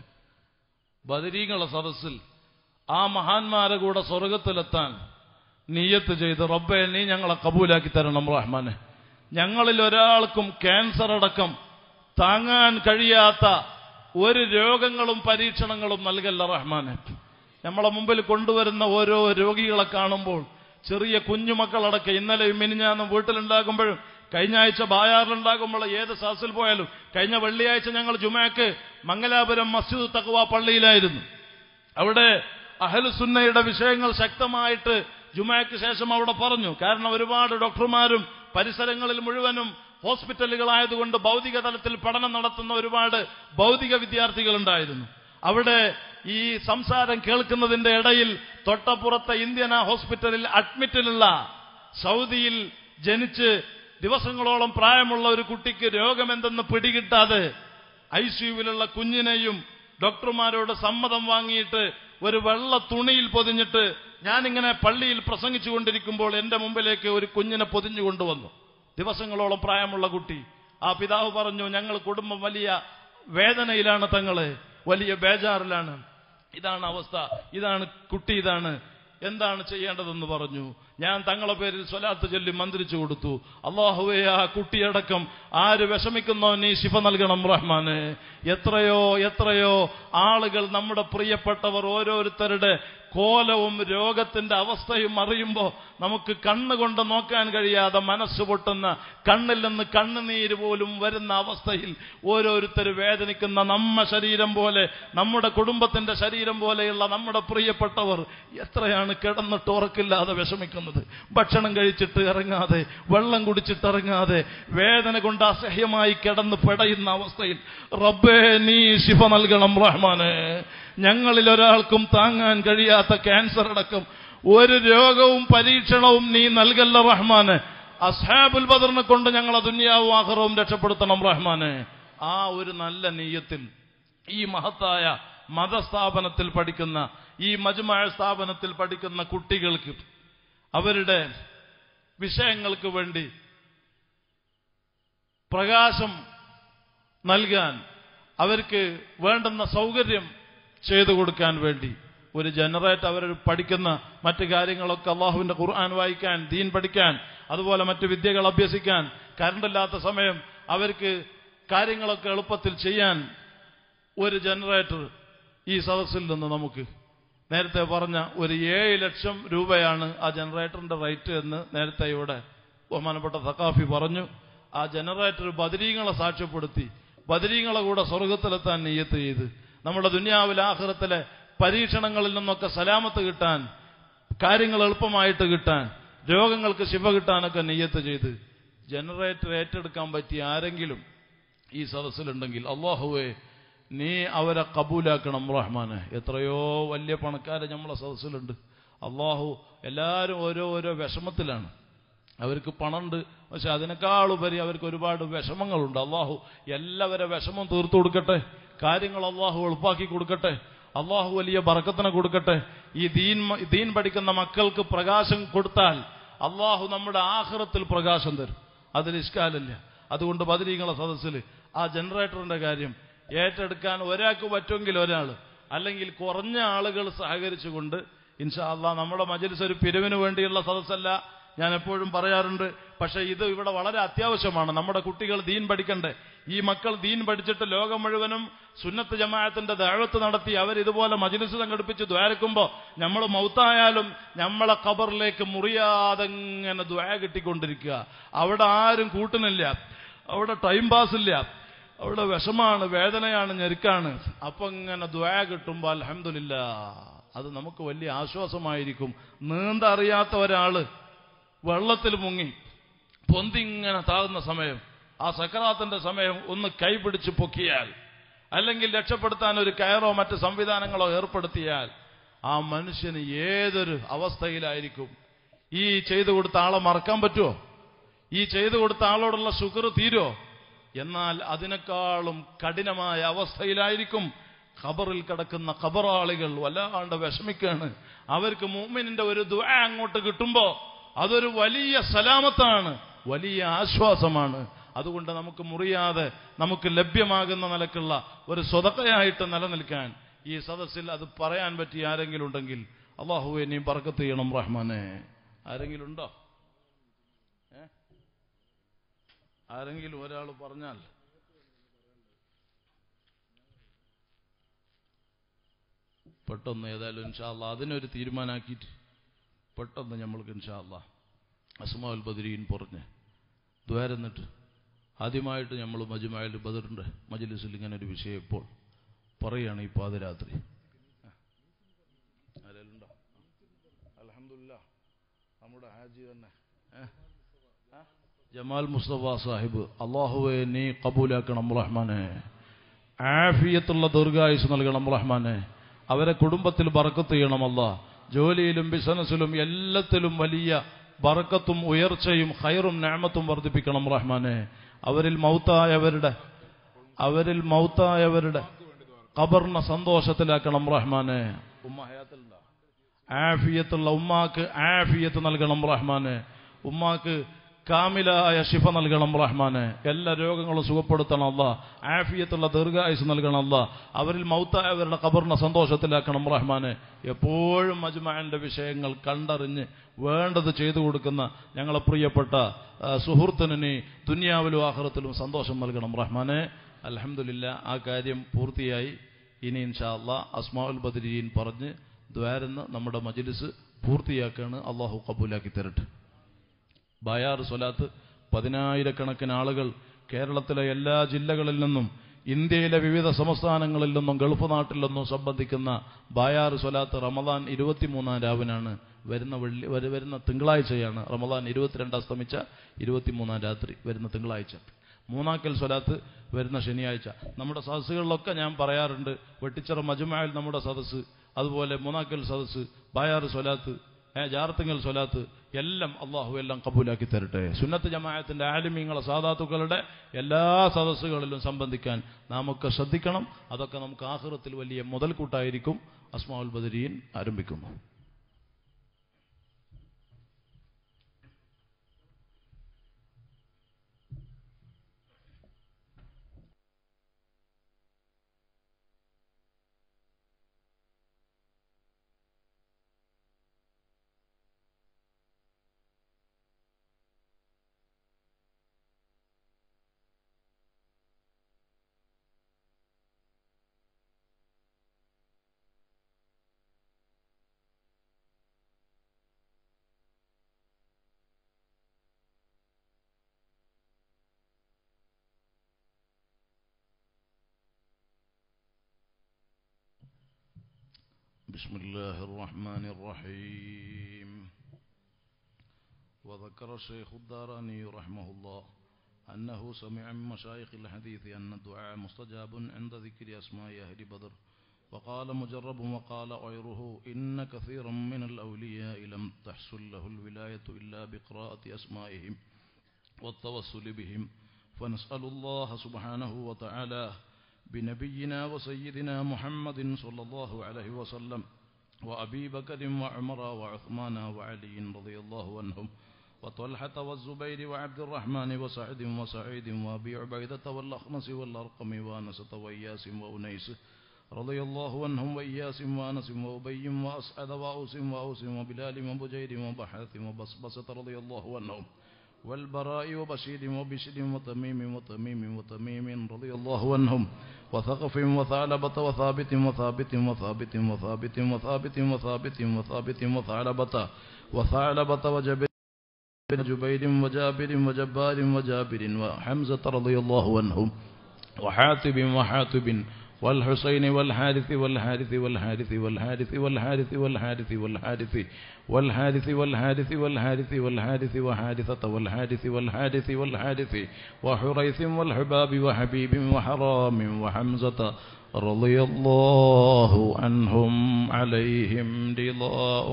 ബദരീങ്ങളെ സദസ്സിൽ ആ മഹാന്മാരെ കൂടെ സ്വർഗത്തിലെത്താൻ നീയത്ത് ചെയ്ത് റബ്ബെ നീ ഞങ്ങളെ കബൂലാക്കി തരണം റഹ്മാനെ ഞങ്ങളിൽ ഒരാൾക്കും ക്യാൻസർ അടക്കം താങ്ങാൻ കഴിയാത്ത ഒരു രോഗങ്ങളും പരീക്ഷണങ്ങളും നൽകല്ല റഹ്മാനെ നമ്മളെ മുമ്പിൽ കൊണ്ടുവരുന്ന ഓരോ രോഗികളെ കാണുമ്പോൾ ചെറിയ കുഞ്ഞുമക്കളടക്കം ഇന്നലെ മിനിഞ്ഞാന്ന് വീട്ടിലുണ്ടാകുമ്പോഴും കഴിഞ്ഞ ആഴ്ച ബായാറിലുണ്ടാകുമ്പോൾ ഏത് സാസിൽ പോയാലും കഴിഞ്ഞ വെള്ളിയാഴ്ച ഞങ്ങൾ ജുമാക്ക് മംഗലാപുരം മസ്ജിദ് തക്വ പള്ളിയിലായിരുന്നു അവിടെ അഹലുസുന്നയുടെ വിഷയങ്ങൾ ശക്തമായിട്ട് ജുമാക്ക് ശേഷം അവിടെ പറഞ്ഞു കാരണം ഒരുപാട് ഡോക്ടർമാരും പരിസരങ്ങളിൽ മുഴുവനും ഹോസ്പിറ്റലുകളായതുകൊണ്ട് ഭൗതിക തലത്തിൽ പഠനം നടത്തുന്ന ഒരുപാട് ഭൗതിക വിദ്യാർത്ഥികളുണ്ടായിരുന്നു അവിടെ ഈ സംസാരം കേൾക്കുന്നതിന്റെ ഇടയിൽ തൊട്ടപ്പുറത്തെ ഇന്ത്യൻ ഹോസ്പിറ്റലിൽ അഡ്മിറ്റിലുള്ള സൗദിയിൽ ജനിച്ച് ദിവസങ്ങളോളം പ്രായമുള്ള ഒരു കുട്ടിക്ക് രോഗമെന്തെന്ന് പിടികിട്ടാതെ ഐ സിയുവിലുള്ള കുഞ്ഞിനെയും ഡോക്ടർമാരോട് സമ്മതം വാങ്ങിയിട്ട് ഒരു വെള്ള തുണിയിൽ പൊതിഞ്ഞിട്ട് ഞാനിങ്ങനെ പള്ളിയിൽ പ്രസംഗിച്ചു കൊണ്ടിരിക്കുമ്പോൾ എന്റെ മുമ്പിലേക്ക് ഒരു കുഞ്ഞിനെ പൊതിഞ്ഞു കൊണ്ടുവന്നു ദിവസങ്ങളോളം പ്രായമുള്ള കുട്ടി ആ പിതാവ് പറഞ്ഞു ഞങ്ങൾ കുടുംബം വലിയ വേദനയിലാണ് തങ്ങള് വലിയ ബേജാറിലാണ് ഇതാണ് അവസ്ഥ ഇതാണ് കുട്ടി ഇതാണ് എന്താണ് ചെയ്യേണ്ടതെന്ന് പറഞ്ഞു ഞാൻ തങ്ങളെ പേരിൽ സ്വലാത്ത് ചൊല്ലി മന്ത്രിച്ചു കൊടുത്തു അള്ളാഹുവേ ആ കുട്ടിയടക്കം ആര് വിഷമിക്കുന്നോ നീ ശിഫ നൽകണം റഹ്മാന് എത്രയോ എത്രയോ ആളുകൾ നമ്മുടെ പ്രിയപ്പെട്ടവർ ഓരോരുത്തരുടെ കോലവും രോഗത്തിന്റെ അവസ്ഥയും അറിയുമ്പോൾ നമുക്ക് കണ്ണുകൊണ്ട് നോക്കാൻ കഴിയാതെ മനസ്സ് പൊട്ടുന്ന കണ്ണിൽ നിന്ന് കണ്ണുനീര് പോലും വരുന്ന അവസ്ഥയിൽ ഓരോരുത്തർ വേദനിക്കുന്ന നമ്മ ശരീരം പോലെ നമ്മുടെ കുടുംബത്തിന്റെ ശരീരം പോലെയുള്ള നമ്മുടെ പ്രിയപ്പെട്ടവർ എത്രയാണ് കിടന്നിട്ട് ഉറക്കില്ലാതെ വിഷമിക്കുന്നത് ഭക്ഷണം കഴിച്ചിട്ട് ഇറങ്ങാതെ വെള്ളം കുടിച്ചിട്ട് ഇറങ്ങാതെ വേദന കൊണ്ട് അസഹ്യമായി കിടന്ന് പെടയുന്ന അവസ്ഥയിൽ റബ്ബേ നീ ശിഫ നൽകണം റഹ്മാനെ ഞങ്ങളിൽ ഒരാൾക്കും താങ്ങാൻ കഴിയാത്ത ക്യാൻസർ അടക്കം ഒരു രോഗവും പരീക്ഷണവും നീ നൽകല്ല റഹ്മാന് അസ്ഹാബുൽ ബദറിനെ കൊണ്ട് ഞങ്ങളെ ദുന്യാവും ആഹ്റവും രക്ഷപ്പെടുത്തണം റഹ്മാന് ആ ഒരു നല്ല നീയത്തിൽ ഈ മഹത്തായ മതസ്ഥാപനത്തിൽ പഠിക്കുന്ന ഈ മജുമായ സ്ഥാപനത്തിൽ പഠിക്കുന്ന കുട്ടികൾക്ക് അവരുടെ വിഷയങ്ങൾക്ക് വേണ്ടി പ്രകാശം നൽകാൻ അവർക്ക് വേണ്ടുന്ന സൗകര്യം ചെയ്തു കൊടുക്കാൻ വേണ്ടി ഒരു ജനറേറ്റ് അവർ പഠിക്കുന്ന മറ്റു കാര്യങ്ങളൊക്കെ അള്ളാഹുവിന്റെ ഖുർആൻ വായിക്കാൻ ദീൻ പഠിക്കാൻ അതുപോലെ മറ്റു വിദ്യകൾ അഭ്യസിക്കാൻ കറണ്ടില്ലാത്ത സമയം അവർക്ക് കാര്യങ്ങളൊക്കെ എളുപ്പത്തിൽ ചെയ്യാൻ ഒരു ജനറേറ്റർ ഈ സദസ്സിൽ നിന്ന് നമുക്ക് നേരത്തെ പറഞ്ഞ ഒരു ഏഴ് ലക്ഷം രൂപയാണ് ആ ജനറേറ്ററിന്റെ റേറ്റ് എന്ന് നേരത്തെ ഇവിടെ ബഹുമാനപ്പെട്ട സക്കാഫി പറഞ്ഞു ആ ജനറേറ്റർ ബദരീങ്ങളെ സാക്ഷ്യപ്പെടുത്തി ബദരീങ്ങളെ കൂടെ സ്വർഗത്തിലെത്താൻ നെയ്യത്ത് ചെയ്ത് നമ്മുടെ ദുന്യാവിലെ ആഹ്റത്തിലെ പരീക്ഷണങ്ങളിൽ നിന്നൊക്കെ സലാമത്ത് കിട്ടാൻ കാര്യങ്ങൾ എളുപ്പമായിട്ട് കിട്ടാൻ രോഗങ്ങൾക്ക് ശിവ കിട്ടാനൊക്കെ നെയ്യത്ത് ചെയ്ത് ജനറേറ്റർ ഏറ്റെടുക്കാൻ പറ്റിയ ആരെങ്കിലും ഈ സദസ്സിലുണ്ടെങ്കിൽ അള്ളാഹുവേ നീ അവരെ കബൂലാക്കണം റഹ്മാന് എത്രയോ വലിയ പണക്കാര് നമ്മളെ സദസ്സിലുണ്ട് അള്ളാഹു എല്ലാവരും ഓരോ ഓരോ വിഷമത്തിലാണ് അവർക്ക് പണമുണ്ട് പക്ഷെ അതിനേക്കാളുപരി അവർക്ക് ഒരുപാട് വിഷമങ്ങളുണ്ട് അള്ളാഹു എല്ലാവരെ വിഷമം തീർത്തു കൊടുക്കട്ടെ കാര്യങ്ങൾ അള്ളാഹു എളുപ്പാക്കി കൊടുക്കട്ടെ അള്ളാഹു വലിയ ബറക്കത്തിനെ കൊടുക്കട്ടെ ഈ ദീൻ ദീൻ പഠിക്കുന്ന മക്കൾക്ക് പ്രകാശം കൊടുത്താൽ അള്ളാഹു നമ്മുടെ ആഹ്റത്തിൽ പ്രകാശം തരും അതിൽ ഇഷ്കാലില്ല അതുകൊണ്ട് ബദരീങ്ങളെ സദസ്സിൽ ആ ജനറേറ്ററിന്റെ കാര്യം ഏറ്റെടുക്കാൻ ഒരാൾക്ക് പറ്റുമെങ്കിൽ ഒരാൾ അല്ലെങ്കിൽ കുറഞ്ഞ ആളുകൾ സഹകരിച്ചുകൊണ്ട് ഇൻഷാ അള്ളാ നമ്മുടെ മജലിസ് ഒരു പിരിവിന് വേണ്ടിയുള്ള സദസ്സല്ല ഞാൻ എപ്പോഴും പറയാറുണ്ട് പക്ഷെ ഇത് ഇവിടെ വളരെ അത്യാവശ്യമാണ് നമ്മുടെ കുട്ടികൾ ദീൻ പഠിക്കണ്ടേ ഈ മക്കൾ ദീൻ പഠിച്ചിട്ട് ലോകം മുഴുവനും സുന്നത്ത് ജമാഅത്തിന്റെ ദാഴത്ത് നടത്തി അവർ ഇതുപോലെ മജിലിസ് സംഘടിപ്പിച്ച് ദ്വാരക്കുമ്പോൾ നമ്മൾ മൗത്തായാലും നമ്മളെ ഖബറിലേക്ക് മുറിയാതെ ഇങ്ങനെ ദ്വാ കിട്ടിക്കൊണ്ടിരിക്കുക അവിടെ ആരും കൂട്ടുന്നില്ല അവിടെ ടൈം പാസ് ഇല്ല അവിടെ വിഷമാണ് വേദനയാണ് ഞെരുക്കാണ് അപ്പൊ ഇങ്ങനെ ദ്വാ കിട്ടുമ്പോൾ അലഹമില്ല അത് നമുക്ക് വലിയ ആശ്വാസമായിരിക്കും നീന്തറിയാത്ത ഒരാള് വെള്ളത്തിൽ മുങ്ങി പൊന്തിങ്ങനെ താകുന്ന സമയം ആ സക്രാത്തിന്റെ സമയം ഒന്ന് കൈപിടിച്ച് പൊക്കിയാൽ അല്ലെങ്കിൽ രക്ഷപ്പെടുത്താൻ ഒരു കയറോ മറ്റ് സംവിധാനങ്ങളോ ഏർപ്പെടുത്തിയാൽ ആ മനുഷ്യന് ഏതൊരു അവസ്ഥയിലായിരിക്കും ഈ ചെയ്തു കൊടുത്ത ആളെ മറക്കാൻ പറ്റുമോ ഈ ചെയ്തു കൊടുത്ത ആളോടുള്ള ശുക്ർ തീരോ എന്നാൽ അതിനേക്കാളും കഠിനമായ അവസ്ഥയിലായിരിക്കും ഖബറിൽ കിടക്കുന്ന ഖബറാളികൾ വല്ലാണ്ട് വിഷമിക്കാണ് അവർക്ക് മൂമിനിന്റെ ഒരു ദുആ അങ്ങോട്ട് കിട്ടുമ്പോ അതൊരു വലിയ സലാമത്താണ് വലിയ ആശ്വാസമാണ് അതുകൊണ്ട് നമുക്ക് മുറിയാതെ നമുക്ക് ലഭ്യമാകുന്ന നിലക്കുള്ള ഒരു സ്വതക്കയായിട്ട് നിലനിൽക്കാൻ ഈ സദസ്സിൽ അത് പറയാൻ പറ്റിയ ആരെങ്കിലും ഉണ്ടെങ്കിൽ അള്ളാഹുവെ നീ പറക്കത്ത് ചെയ്യണം റഹ്മാനെ ആരെങ്കിലും ഉണ്ടോ ഏ? ആരെങ്കിലും ഒരാൾ പറഞ്ഞാൽ പെട്ടെന്ന് ഏതായാലും ഇൻഷാല്ല അതിനൊരു തീരുമാനമാക്കിയിട്ട് പെട്ടെന്ന് നമ്മൾക്ക് ഇൻഷാല്ല അസ്മാൽ ബദരീൻ പറഞ്ഞ് ദ്വാരന്നിട്ട് ആദ്യമായിട്ട് നമ്മൾ മജുമായിൽ ബദറിൻ്റെ മജ്ലിസിൽ ഇങ്ങനെ ഒരു വിഷയം ഇപ്പോൾ പറയുകയാണ് ഈ പാതിരാത്രി ആരെങ്കിലുണ്ടോ അലഹമില്ല നമ്മുടെ ഹാജി തന്നെ ഏ? ആ? ജമാൽ മുസ്തഫ സാഹിബ് അള്ളാഹുവെ നീ കബൂലാക്കണം റഹ്മാനെ ആഫിയത്തുള്ള ദീർഘായുസ് നൽകണം റഹ്മാനെ അവരെ കുടുംബത്തിൽ ബറക്കത്ത് ചെയ്യണമല്ല ജോലിയിലും ബിസിനസ്സിലും എല്ലാത്തിലും വലിയ ബറക്കത്തും ഉയർച്ചയും ഖൈറും ഞാമത്തും വർദ്ധിപ്പിക്കണം റഹ്മാനെ അവരിൽ മൗത്തായവരുടെ അവരിൽ മൗത്തായവരുടെ ഖബറിനെ സന്തോഷത്തിലാക്കണം റഹ്മാനെ ഉമ്മ ഹയാത്തിലുണ്ടോ ആഫിയത്തുള്ള ഉമ്മാക്ക് ആഫിയത്ത് നൽകണം റഹ്മാനെ ഉമ്മാക്ക് കാമിലായ ശിഫ നൽകണം റഹ്മാനെ എല്ലാ രോഗങ്ങളും സുഖപ്പെടുത്തണം അല്ല ആഫിയത്തുള്ള ദീർഘായുസ് നൽകണം അല്ല അവരിൽ മൗത്തായവരുടെ ഖബറിനെ സന്തോഷത്തിലാക്കണം റഹ്മാനെ എപ്പോഴും മജ്മാന്റെ വിഷയങ്ങൾ കണ്ടറിഞ്ഞ് വേണ്ടത് ചെയ്തു കൊടുക്കുന്ന ഞങ്ങളെ പ്രിയപ്പെട്ട ആ, സുഹൃത്തിന് നീ ദുനിയാവിലും ആഹ്റത്തിലും സന്തോഷം നൽകണം റഹ്മാനെ അലഹമില്ല ആ കാര്യം പൂർത്തിയായി ഇനി ഇൻഷാ അല്ലാ അസ്മാഉൽ ബദരീൻ പറഞ്ഞ് ദ്വാരന്ന് നമ്മുടെ മജ്ലിസ് പൂർത്തിയാക്കാണ് അള്ളാഹു കബൂലാക്കി തരട്ടെ ബായാർ സ്വലാത്ത് പതിനായിരക്കണക്കിന് ആളുകൾ കേരളത്തിലെ എല്ലാ ജില്ലകളിൽ നിന്നും ഇന്ത്യയിലെ വിവിധ സംസ്ഥാനങ്ങളിൽ നിന്നും ഗൾഫ് നാട്ടിൽ നിന്നും സംബന്ധിക്കുന്ന ബായാർ സ്വലാത്ത് റമദാൻ ഇരുപത്തിമൂന്നാം രാവിനാണ് വരുന്ന വെള്ളി വരു- വരുന്ന തിങ്കളാഴ്ചയാണ് റമദാൻ ഇരുപത്തിരണ്ട് അസ്തമിച്ച ഇരുപത്തിമൂന്നാം രാത്രി വരുന്ന തിങ്കളാഴ്ച മൂന്നാക്കൽ സ്വലാത്ത് വരുന്ന ശനിയാഴ്ച നമ്മുടെ സദസ്സുകളിലൊക്കെ ഞാൻ പറയാറുണ്ട് വെട്ടിച്ചിറ മജുമായിൽ നമ്മുടെ സദസ്സ് അതുപോലെ മൂന്നാക്കൽ സദസ്സ് ബായാർ സ്വലാത്ത് ഏ, ജാറത്തുങ്ങൽ സ്വലാത്ത് എല്ലാം അള്ളാഹു എല്ലാം കബൂലാക്കി തരട്ടെ സുന്നത്ത് ജമാഅത്തിന്റെ ആലിമീങ്ങളെ സാധാത്തുക്കളുടെ എല്ലാ സദസ്സുകളിലും സംബന്ധിക്കാൻ നാം ഒക്കെ ശ്രദ്ധിക്കണം അതൊക്കെ നമുക്ക് ആഹൃത്തിൽ വലിയ മുതൽക്കൂട്ടായിരിക്കും അസ്മാഉൽ ബദരീൻ ആരംഭിക്കുന്നു بسم الله الرحمن الرحيم وذكر الشيخ الداراني رحمه الله أنه سمع من مشايخ الحديث أن الدعاء مستجاب عند ذكر أسماء أهل بدر وقال مجرب وقال غيره إن كثيرا من الأولياء لم تحصل له الولاية إلا بقراءة أسمائهم والتوسل بهم فنسأل الله سبحانه وتعالى بنبينا وسيدنا محمد صلى الله عليه وسلم وأبي بكر وعمر وعثمان وعلي رضي الله عنهم وطلحة والزبير وعبد الرحمن وسعد وسعيد وأبي عبيدة والأخنس والأرقم وأنسة وإياس وأنيس رضي الله عنهم وإياس وأنس وأبي وأسعد وأوس وأوس وبلال وبجير وبحث وبصبصة رضي الله عنهم والبراء وبشير وبشر وتميم وتميم وتميم رضي الله عنهم وثقف وثعلبة وثابت وثابت وثابت وثابت وثابت وثابت وثابت وثعلبة وثعلبة وجبر جبير وجابر وجبار وجابر وحمزة رضي الله عنهم وحاتب وحاتب والحسين والحارث والحارث والحارث والحارث والحارث والحارث والحارث والحارث والحارث والحارث والحارث وحارثة والحارث والحارث والحارث وحريث والحباب وحبيب وحرام وحمزة رضي الله عنهم عليهم رضاء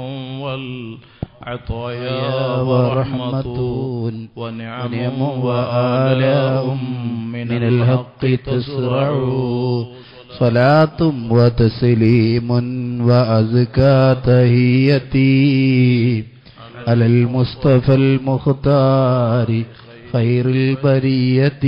والعطايا ورحمة ونعم وآلاء من الحق تسرع صلاة وتسليم وأزكى تهيتي على المصطفى المختار خير البرية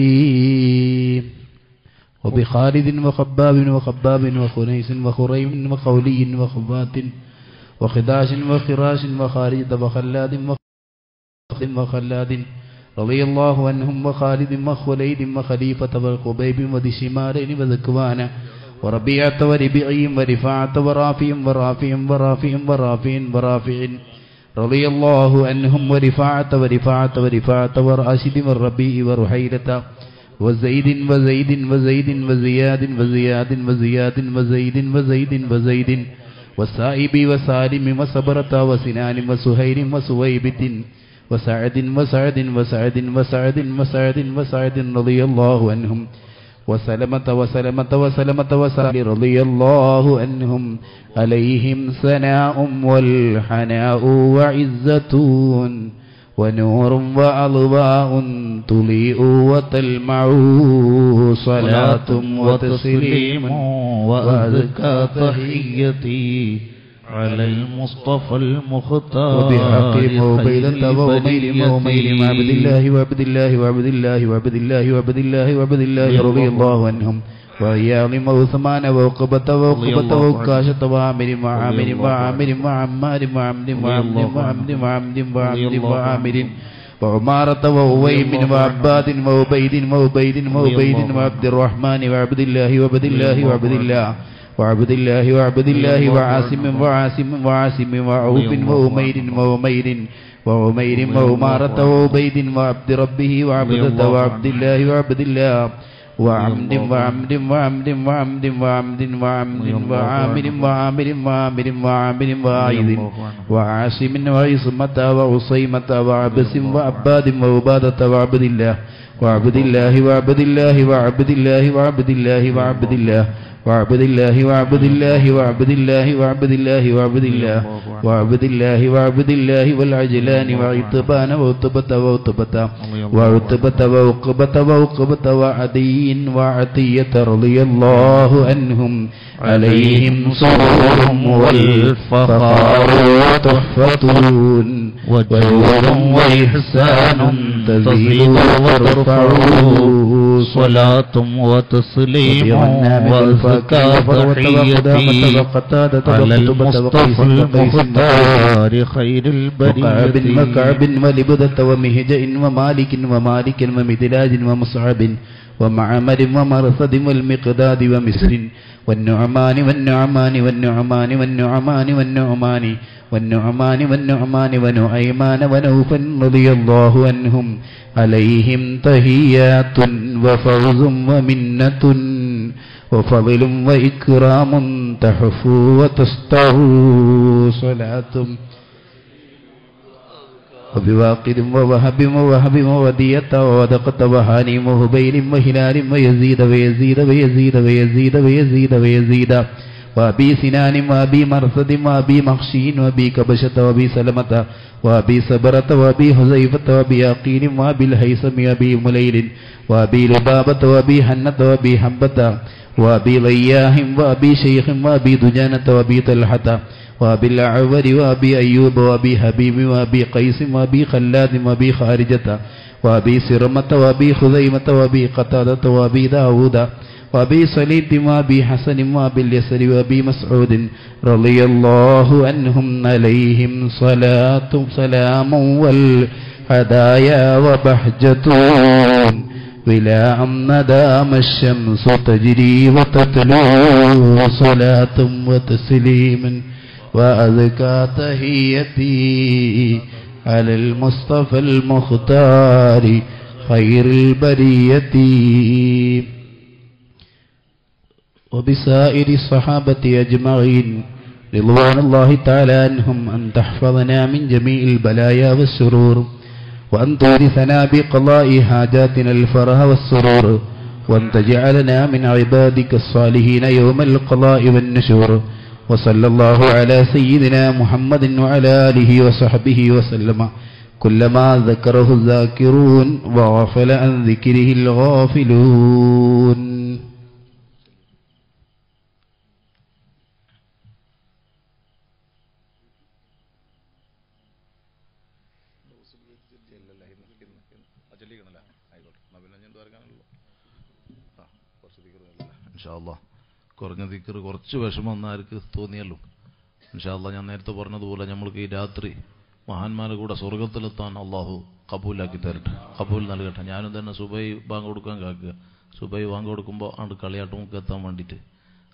وبخالد وخباب وخباب وخنيس وخريم وخولي وخبات وخداش وخراش وخالد وخلاد وخالد وخلاد رضي الله عنهم وخالد وخليد وخليفة وخبيب وذي شمالين وذكوان وربيعة وربيعي ورفاعة ورافع ورافع ورافع ورافع ورافع رضي الله عنهم ورفاعة ورفاعة ورفاعة وراشد والربيع ورحيلة وزيد وزيد وزيد وزياد وزياد وزياد وزيد وزيد وزيد والسائب وسالم وصبرة وسنان وسهير وسويبت وسعد وسعد وسعد وسعد وسعد وسعد رضي الله عنهم وسلمة وسلمة وسلمة وسلم رضي الله عنهم عليهم ثناء والحناء وعزة ونور وأضواء تضيء وتلمع صلاة وتسليم وأزكى تحيتي على المصطفى المختار وبحق موبيلة وأمير وأمير خير وعبد الله وعبد الله وعبد الله وعبد الله وعبد الله وعبد الله رضي الله عنهم وإياض وعثمان وعقبة وعقبة وعكاشة وعامر وعامر وعامر وعمار وعمد وعمد وعمد وعمد وعمد وعامر وعمارة وأويم وعباد وعبيد وعبيد وعبيد وعبد الرحمن وعبد الله وعبد الله وعبد الله وعبد الله وعبد الله وعاصم وعاصم وعاصم وعوف وأمير وأمير وعمير وعمارة وعبيد وعبد ربه وعبدة وعبد الله وعبد الله وعمد وعمد وعمد وعمد وعمد وعمد وعامر وعامر وعامر وعامر وعايد وعاصم وعصمة وعصيمة وعبس وعباد وعبادة وعبد الله وعبد الله وعبد الله وعبد الله وعبد الله وعبد الله وعبد الله وعبد الله وعبد الله وعبد الله وعبد الله وعبد الله وعبد الله والعجلان وعتبان وعتبة وعتبة وعتبة وعقبة وعقبة وعدي وعتية رضي الله عنهم عليهم سرور والفخار وتحفة وجود وإحسان تزيد وترفع صلاة وتسليم وأزكى تحيتي على المصطفى المختار خير وكعب البرية وكعب ولبدة ومهجئ ومالك ومالك ومدلاج ومصعب ومعمر ومرصد والمقداد ومصر والنعمان والنعمان والنعمان والنعمان والنعمان والنعمان والنعمان ونعيمان ونوفا رضي الله عنهم عليهم تهيات وفوز ومنة وفضل وإكرام تحفو وتستعو صلاة وبواقد ووهب ووهب وودية وودقة وهاني وهبيل وهلال ويزيد ويزيد ويزيد ويزيد ويزيد ويزيد وأبي سنان وأبي مرصد وأبي مخشين وأبي كبشة وأبي سلمة وأبي سبرة وأبي حذيفة وأبي عقيل وأبي الهيثم وأبي مليل وأبي لبابة وأبي حنة وأبي حنبة وأبي ضياه وأبي شيخ وأبي دجانة وأبي طلحة وأبي الأعور وأبي أيوب وأبي حبيب وأبي قيس وأبي خلاد وأبي خارجة وأبي سرمة وأبي خزيمة وأبي قتادة وأبي داود وأبي صليب وأبي حسن وأبي اليسر وأبي مسعود رضي الله عنهم عليهم صلاة سلام والهدايا وبهجة بلا أن دام الشمس تجري وتتلو صلاة وتسليما وأذكى تهيتي على المصطفى المختار خير البرية وبسائر الصحابة أجمعين رضوان الله تعالى عنهم أن تحفظنا من جميع البلايا والسرور وأن تورثنا بقضاء حاجاتنا الفرح والسرور وأن تجعلنا من عبادك الصالحين يوم القضاء والنشور وصلى الله على سيدنا محمد وعلى آله وصحبه وسلم كلما ذكره الذاكرون وغفل عن ذكره الغافلون ഇൻഷാല്ലാ കുറഞ്ഞ ദിക്കറ് കുറച്ച് വിഷമം ഒന്നാർക്ക് തോന്നിയല്ലോ ഇൻഷാല്ലാ ഞാൻ നേരത്തെ പറഞ്ഞതുപോലെ നമ്മൾക്ക് ഈ രാത്രി മഹാന്മാരെ കൂടെ സ്വർഗത്തിലെത്താൻ അള്ളാഹു കബൂലാക്കി തരട്ടെ കബൂൽ നൽകട്ടെ ഞാനും തന്നെ സുബൈ ബാങ്ക് കൊടുക്കാൻ കാക്കുക സുബൈ ബാങ്ക് കൊടുക്കുമ്പോൾ ആണ്ട് കളിയാട്ട് മുക്ക് എത്താൻ വേണ്ടിയിട്ട്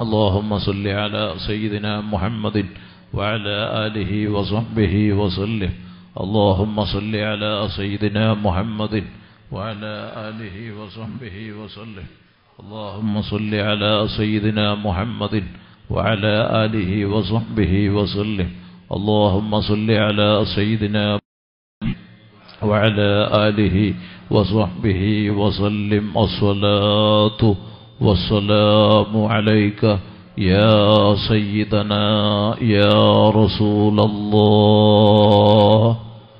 اللهم صل على سيدنا محمد وعلى آله وصحبه وسلم اللهم صل على سيدنا محمد وعلى آله وصحبه وسلم اللهم صل على سيدنا محمد وعلى آله وصحبه وسلم اللهم صل على سيدنا وعلى آله وصحبه وسلم الصلاة والسلام عليك يا سيدنا يا رسول الله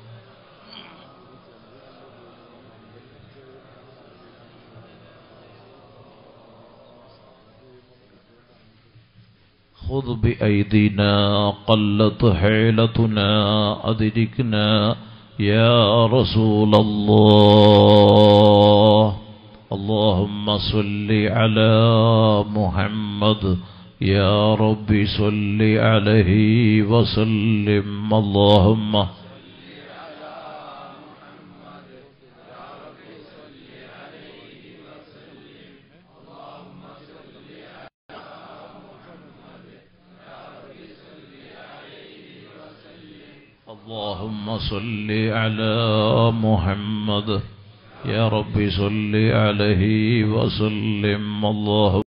خذ بأيدينا قلت حيلتنا أدركنا يا رسول الله اللهم صل على محمد يا رب صل عليه وسلم اللهم اللهم صل على محمد يا رب صل عليه وسلم اللهم